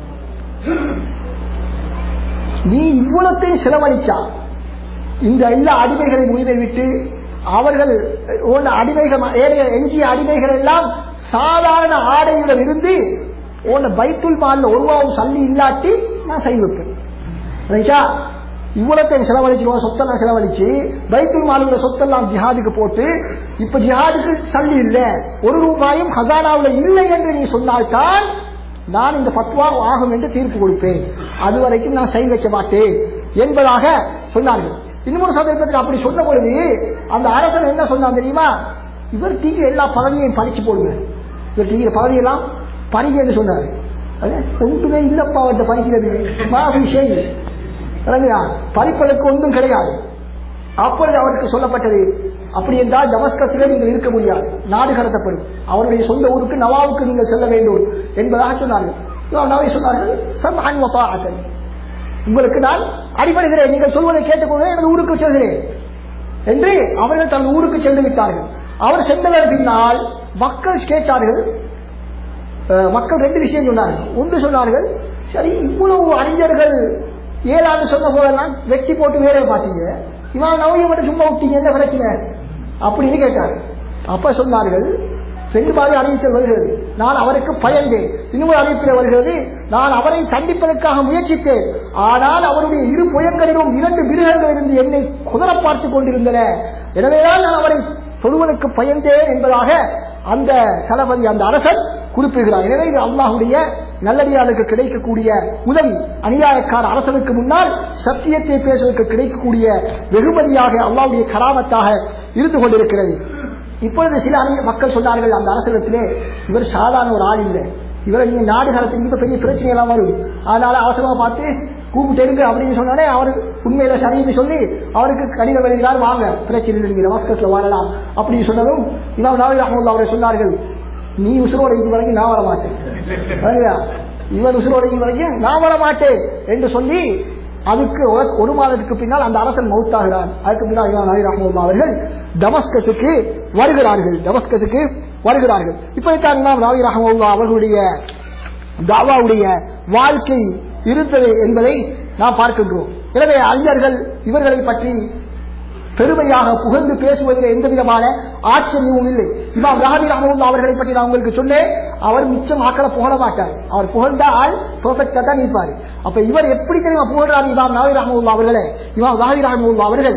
நீ இவ்வளத்தையும் செலவழிச்சா இந்த எல்லா அடிமைகளை முடிவை விட்டு அவர்கள் உள்ள அடிமைகள் ஏனைய எஞ்சிய அடிமைகள் எல்லாம் சாதாரண ஆடையுடன் இருந்து உன்னை பைத்துல் மால்ல ஒருவாவும் சல்லி இல்லாட்டி நான் செய்து வைப்பேன் ரைட்டா இவ்வளத்தையும் செலவழிச்சிருவோம் சொத்தெல்லாம் செலவழிச்சு பைத்துல் மாலுடைய சொத்தெல்லாம் ஜிஹாதுக்கு போட்டு இப்ப ஜிஹாதுக்கு சல்லி இல்ல ஒரு ரூபாயும் ஹசானாவுல இல்லை என்று நீ சொன்னால்தான் நான் இந்த பத்வா ஆகும் என்று தீர்ப்பு கொடுப்பேன் அது வரைக்கும் நான் செய்து வைக்க மாட்டேன் என்பதாக சொன்னார்கள் இன்னொரு சந்தர்ப்பத்தில் அப்படி சொன்ன பொழுது அந்த அரசன் என்ன சொன்னான் தெரியுமா இவர் தீங்கிற எல்லா பதவியையும் பறிச்சு போடுங்க இவர் தீங்கிற பதவியெல்லாம் பறிங்க என்று சொன்னார் அது ஒன்றுமே இல்லப்பா அவர்கிட்ட பறிக்கிறது மாஃபி செய்தி விளங்குதா? பறிப்பதற்கு ஒன்றும் கிடையாது அப்பொழுது அவருக்கு சொல்லப்பட்டது அப்படி என்றால் டமஸ்கஸிலே நீங்கள் இருக்க முடியாது நாடு கடத்தப்படும் அவருடைய சொந்த ஊருக்கு நவாவுக்கு நீங்கள் செல்ல வேண்டும் என்பதாக சொன்னார்கள் இமாம் நவாவி சொன்னார்கள் சம்அன் வ தாஅத்தன். உங்களுக்கு நான் அடிபடுகிறேன் நீங்கள் சொல்வதை கேட்டுக்கொண்டு எனது ஊருக்கு செல்கிறேன் என்று அவர்கள் தனது ஊருக்கு சென்று விட்டார்கள் அவர் சென்றதன் பின்னால் மக்கள் கேட்டார்கள் அஹ், மக்கள் ரெண்டு விஷயம் சொன்னார்கள் ஒன்று சொன்னார்கள் சரி இவ்வளவு அறிஞர்கள் ஏழாண்டு சொன்ன போதெல்லாம் வெட்டி போட்டு வேலையை பார்த்தீங்க இவன் நவீன மட்டும் சும்மா விட்டீங்க என்ன பிரச்சனை அப்படின்னு கேட்டார் அப்ப சொன்னார்கள் ரெண்டு மாதிரி அறிவித்தல் வருகிறது நான் அவருக்கு பயந்தேன் இன்னொரு அறிவிப்பில் வருகிறது நான் அவரை தண்டிப்பதற்காக முயற்சித்தேன் ஆனால் அவருடைய இரு புயங்களிலும் இரண்டு மிருகங்கள் இருந்து என்னை குதிர பார்த்துக் கொண்டிருந்தன எனவேதான் நான் அவரை தொழுவதற்கு பயந்தேன் என்பதாக அந்த தளபதி அந்த அரசன் குறிப்பிடுகிறார் எனவே இது அல்லாஹுடைய நல்லடியாளுக்கு கிடைக்கக்கூடிய உதவி அநியாயக்கார அரசனுக்கு முன்னால் சத்தியத்தை பேசுவதற்கு கிடைக்கக்கூடிய வெகுமதியாக அல்லாஹ்வுடைய கராமத்தாக இருந்து கொண்டிருக்கிறது இப்பொழுது சில அறிஞ- மக்கள் சொன்னார்கள் அந்த அரசிடத்திலே இவர் சாதாரண ஒரு ஆள் இல்லை இவரை நீங்க நாடு காலத்தில் இப்ப பெரிய பிரச்சனை எல்லாம் வரும் அதனால அவசரமா பார்த்து கூப்பிட்டு எடுங்க அப்படின்னு சொன்னாலே அவர் உண்மையில சரின்னு சொல்லி அவருக்கு கடிதம் எழுதினார் வாங்க பிரச்சனை இல்லை நீங்க நமஸ்கத்துல வாழலாம் அப்படின்னு சொன்னதும் இமாம் நாவி ரஹமுல்லா அவரை சொன்னார்கள் நீ உசுரோட இது வரைக்கும் நான் வர மாட்டேன் சரிங்களா? இவர் உசுரோட இது வரைக்கும் நான் வர மாட்டேன் என்று சொல்லி அதுக்கு ஒரு- ஒரு மாதத்துக்கு பின்னால் அந்த அரசன் மௌத்தாகிறான் அதுக்கு பின்னால் இமாம் நாவி ரஹமுல்லா அவர்கள் டமஸ்கஸுக்கு வருகிறார்கள் டமஸ்கஸுக்கு வருகிறார்கள் இப்படித்தான் இமாம் நாவி ரஹமுல்லா அவர்களுடைய தாவாவுடைய வாழ்க்கை இருந்தது என்பதை நாம் பார்க்கின்றோம் எனவே அறிஞர்கள் இவர்களை பற்றி பெருமையாக புகழ்ந்து பேசுவதில் எந்த விதமான ஆச்சரியமும் இல்லை இமாம் ரஹபி ரஹமுல்லா அவர்களை பற்றி நான் உங்களுக்கு சொன்னேன் அவர் மிச்சம் ஆக்களை புகழ மாட்டார் அவர் புகழ்ந்தால் பெர்ஃபெக்டா தான் இருப்பார் அப்ப இவர் எப்படி தெரியுமா புகழ்றார் இமாம் ரஹபி ரஹமுல்லா அவர்களே இமாம் ரஹபி ரஹமுல்லா அவர்கள்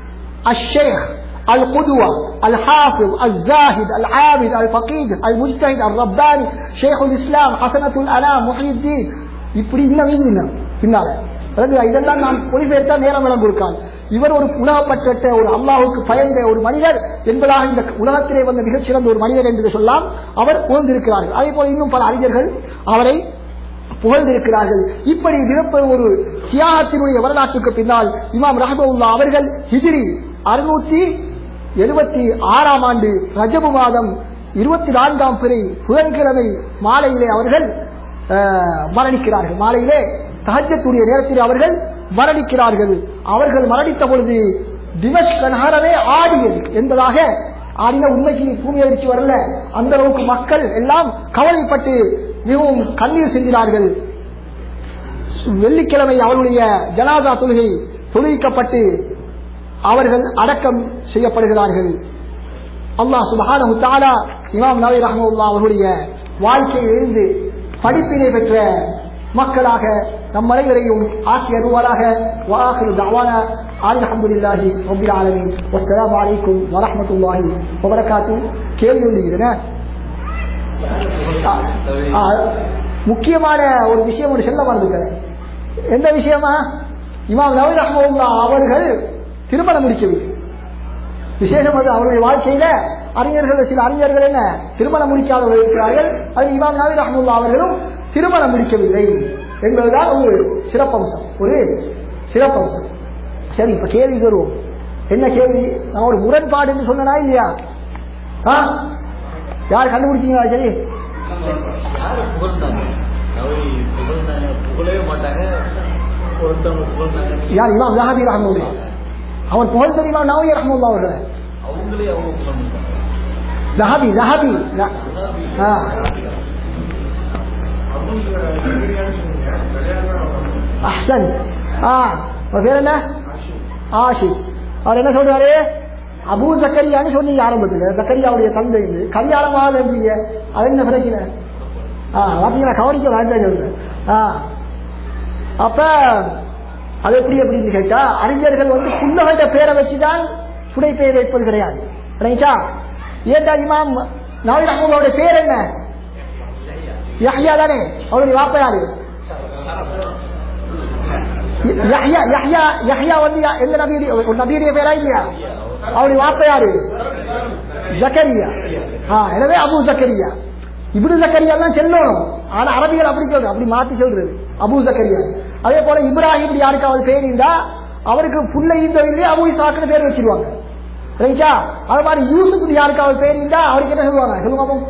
الشيخ القدوة الحافظ الزاهد العابد الفقيد المجتهد الرباني شيخ الإسلام حسنة الأنام محي الدين இப்படி இன்னும் மீது இன்னும் பின்னால அதாவது இதெல்லாம் நான் மொழிபெயர்த்தா நேரம் விளம் கொடுக்கான் இவர் ஒரு உலகப்பட்ட ஒரு அல்லாஹுக்கு பயந்த ஒரு மனிதர் என்பதாக இந்த உலகத்திலே வந்த மிகச்சிறந்த ஒரு மனிதர் என்று சொல்லலாம் அவர் புகழ்ந்திருக்கிறார்கள் அதே போல இன்னும் பல அறிஞர்கள் அவரை புகழ்ந்திருக்கிறார்கள் இப்படி மிகப்பெரிய ஒரு தியாகத்தினுடைய வரலாற்றுக்கு பின்னால் இமாம் ரஹபுல்லா அவர்கள் ஹிஜ்ரி அறுநூத்தி எழுபத்தி ஆறாம் ஆண்டு ரஜபு மாதம் இருபத்தி நான்காம் பிறை புதன்கிழமை மாலையிலே அவர்கள் அஹ், மரணிக்கிறார்கள் மாலையிலே தஹஜத்துடைய நேரத்தில் அவர்கள் மரணிக்கிறார்கள் அவர்கள் மரணித்த பொழுது திமஷ்க நகரமே ஆடியது என்பதாக ஆடின உண்மைக்கு பூமி அதிர்ச்சி வரல அந்த அளவுக்கு மக்கள் எல்லாம் கவலைப்பட்டு மிகவும் கண்ணீர் செஞ்சினார்கள் வெள்ளிக்கிழமை அவருடைய ஜனாதா தொழுகை தொழுவிக்கப்பட்டு அவர்கள் அடக்கம் செய்யப்படுகிறார்கள் அல்லாஹ் சுபஹானஹு தஆலா இமாம் நவி ரஹ்மத்துல்லாஹ் அவர்களுடைய வாழ்க்கையில் இருந்து படிப்பினை பெற்ற மக்களாக நம் அனைவரையும் ஆக்கி அருவாராக வாஹிரு தஅவானா அல்ஹம்துலில்லாஹி ரப்பில் ஆலமீன் வஸ்ஸலாமு அலைக்கும் வரஹ்மத்துல்லாஹி வபரகாத்துஹு கேள்வி உண்டு இதுனா ஆ, ஆ, முக்கியமான ஒரு விஷயம் ஒன்று சொல்ல மறந்துட்டேன் எந்த விஷயமா இமாம் நவி ரஹ்மத்துல்லா அவர்கள் திருமணம் முடிக்கவில்லை விசேஷம் அது அவருடைய வாழ்க்கையில அறிஞர்கள் சில அறிஞர்கள் என்ன திருமணம் முடிக்காதவர்கள் இருக்கிறார்கள் அது இமாம் நவி ரஹமுல்லா அவர்களும் திருமணம் முடிக்கவில்லை என்பதுதான் ஒரு சிறப்பம்சம் ஒரு சிறப்பம்சம் சரி இப்ப கேள்வி வருவோம் என்ன கேள்வி நான் ஒரு முரண்பாடு என்று சொன்னா இல்லையா ஆ யார் கண்டுபிடிச்சீங்களா சரி யாரு புகழ்ந்தாங்க நவரி புகழ்ந்தாங்க புகழவே மாட்டாங்க ஒருத்தவங்க புகழ்ந்தாங்க யார் இமாம் ஜஹாபி ரஹமுல்லா அவர் புகழ் தெரியுமா நவி ரஹமுல்லா அவர்கள் அவங்களே அவங்க புகழ்ந்தாங்க ஜஹாபி ஜஹாபி ஆ அஹ்சன் ஆ அவர் பேர் என்ன ஆஷிக் அவர் என்ன சொல்றாரு அபூ ஜக்கரியான்னு சொன்னீங்க ஆரம்பத்தில் ஜக்கரியாவுடைய தந்தை இது. கல்யாணம் ஆகலைன்றீங்க அது என்ன பிரச்சனை ஆ பார்த்தீங்களா கவனிக்க வேண்டாம் சொல்றேன் ஆ அப்ப அது எப்படி அப்படின்னு கேட்டா அறிஞர்கள் வந்து புன்னகண்ட பேரை வச்சுதான் புடை பெயர் வைப்பது கிடையாது ரைட்டா ஏண்டா இமாம் நவீன் ரஹ்மத்துல்லாவுடைய பேர் என்ன யஹ்யா தானே அவருடைய வாப்பா யாரு யஹ்யா யஹ்யா யஹ்யா வந்து யா- எந்த நபியுடைய ஒரு நபியுடைய பேரா இல்லையா அவருடைய வாப்பா யாரு ஜக்கரியா ஆ எனவே அபு ஜக்கரியா இப்னு ஜக்கரியா தான் செல்லணும் ஆனா அரபிகள் அப்படி சொல்றது அப்படி மாத்தி சொல்றது அபு ஜக்கரியா அதே போல இப்ராஹிம் யாருக்காவது பேர் இருந்தா அவருக்கு புள்ள ஈந்தவில்லை அபு இசாக்குன்னு பேர் வச்சிருவாங்க ரைட்டா அது மாதிரி யூசுப் யாருக்காவது பேர் இருந்தா அவருக்கு என்ன சொல்லுவாங்க சொல்லுங்க பாப்போம்.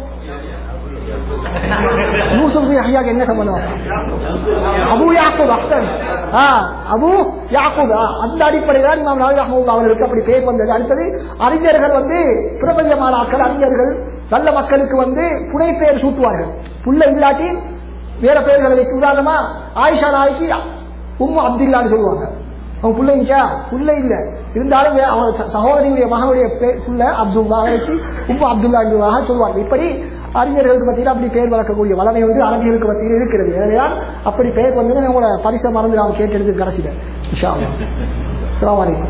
யூசுப் யஹ்யாக்கு என்ன சம்பந்தம் அபு யாக்கூப் அஹ்சன் ஆ அபு யாக்கூப் ஆ, அந்த அடிப்படையில் இமாம் நபி ரஹ்மத்துல்லாஹி அவர்களுக்கு அப்படி பேர் வந்தது அடுத்தது அறிஞர்கள் வந்து பிரபஞ்சமான ஆட்கள் அறிஞர்கள் நல்ல மக்களுக்கு வந்து புனை பெயர் சூட்டுவார்கள் புள்ள இல்லாட்டி வேற பெயர்களை வைக்க உதாரணமா ஆயிஷா நாய்க்கு உம்மு அப்துல்லான்னு சொல்லுவாங்க அவங்க புள்ள இருந்துச்சா புள்ள இல்ல இருந்தாலும் வே- அவங்க ச- சகோதரியுடைய மகனுடைய பேர் புள்ள அப்துல்லா வச்சு உம்மு அப்துல்லா சொல்லுவாங்க இப்படி அறிஞர்களுக்கு மத்தியில் அப்படி பேர் வளர்க்கக்கூடிய வளமை வந்து அரபிகளுக்கு மத்தியில் இருக்கிறது எனவேதான் அப்படி பெயர் வந்து உங்களோட பரிசை மறந்து நான் கேட்டெடுத்து கடைசியில் இன்ஷா அல்லாஹ். அஸ்ஸலாமு அலைக்கும்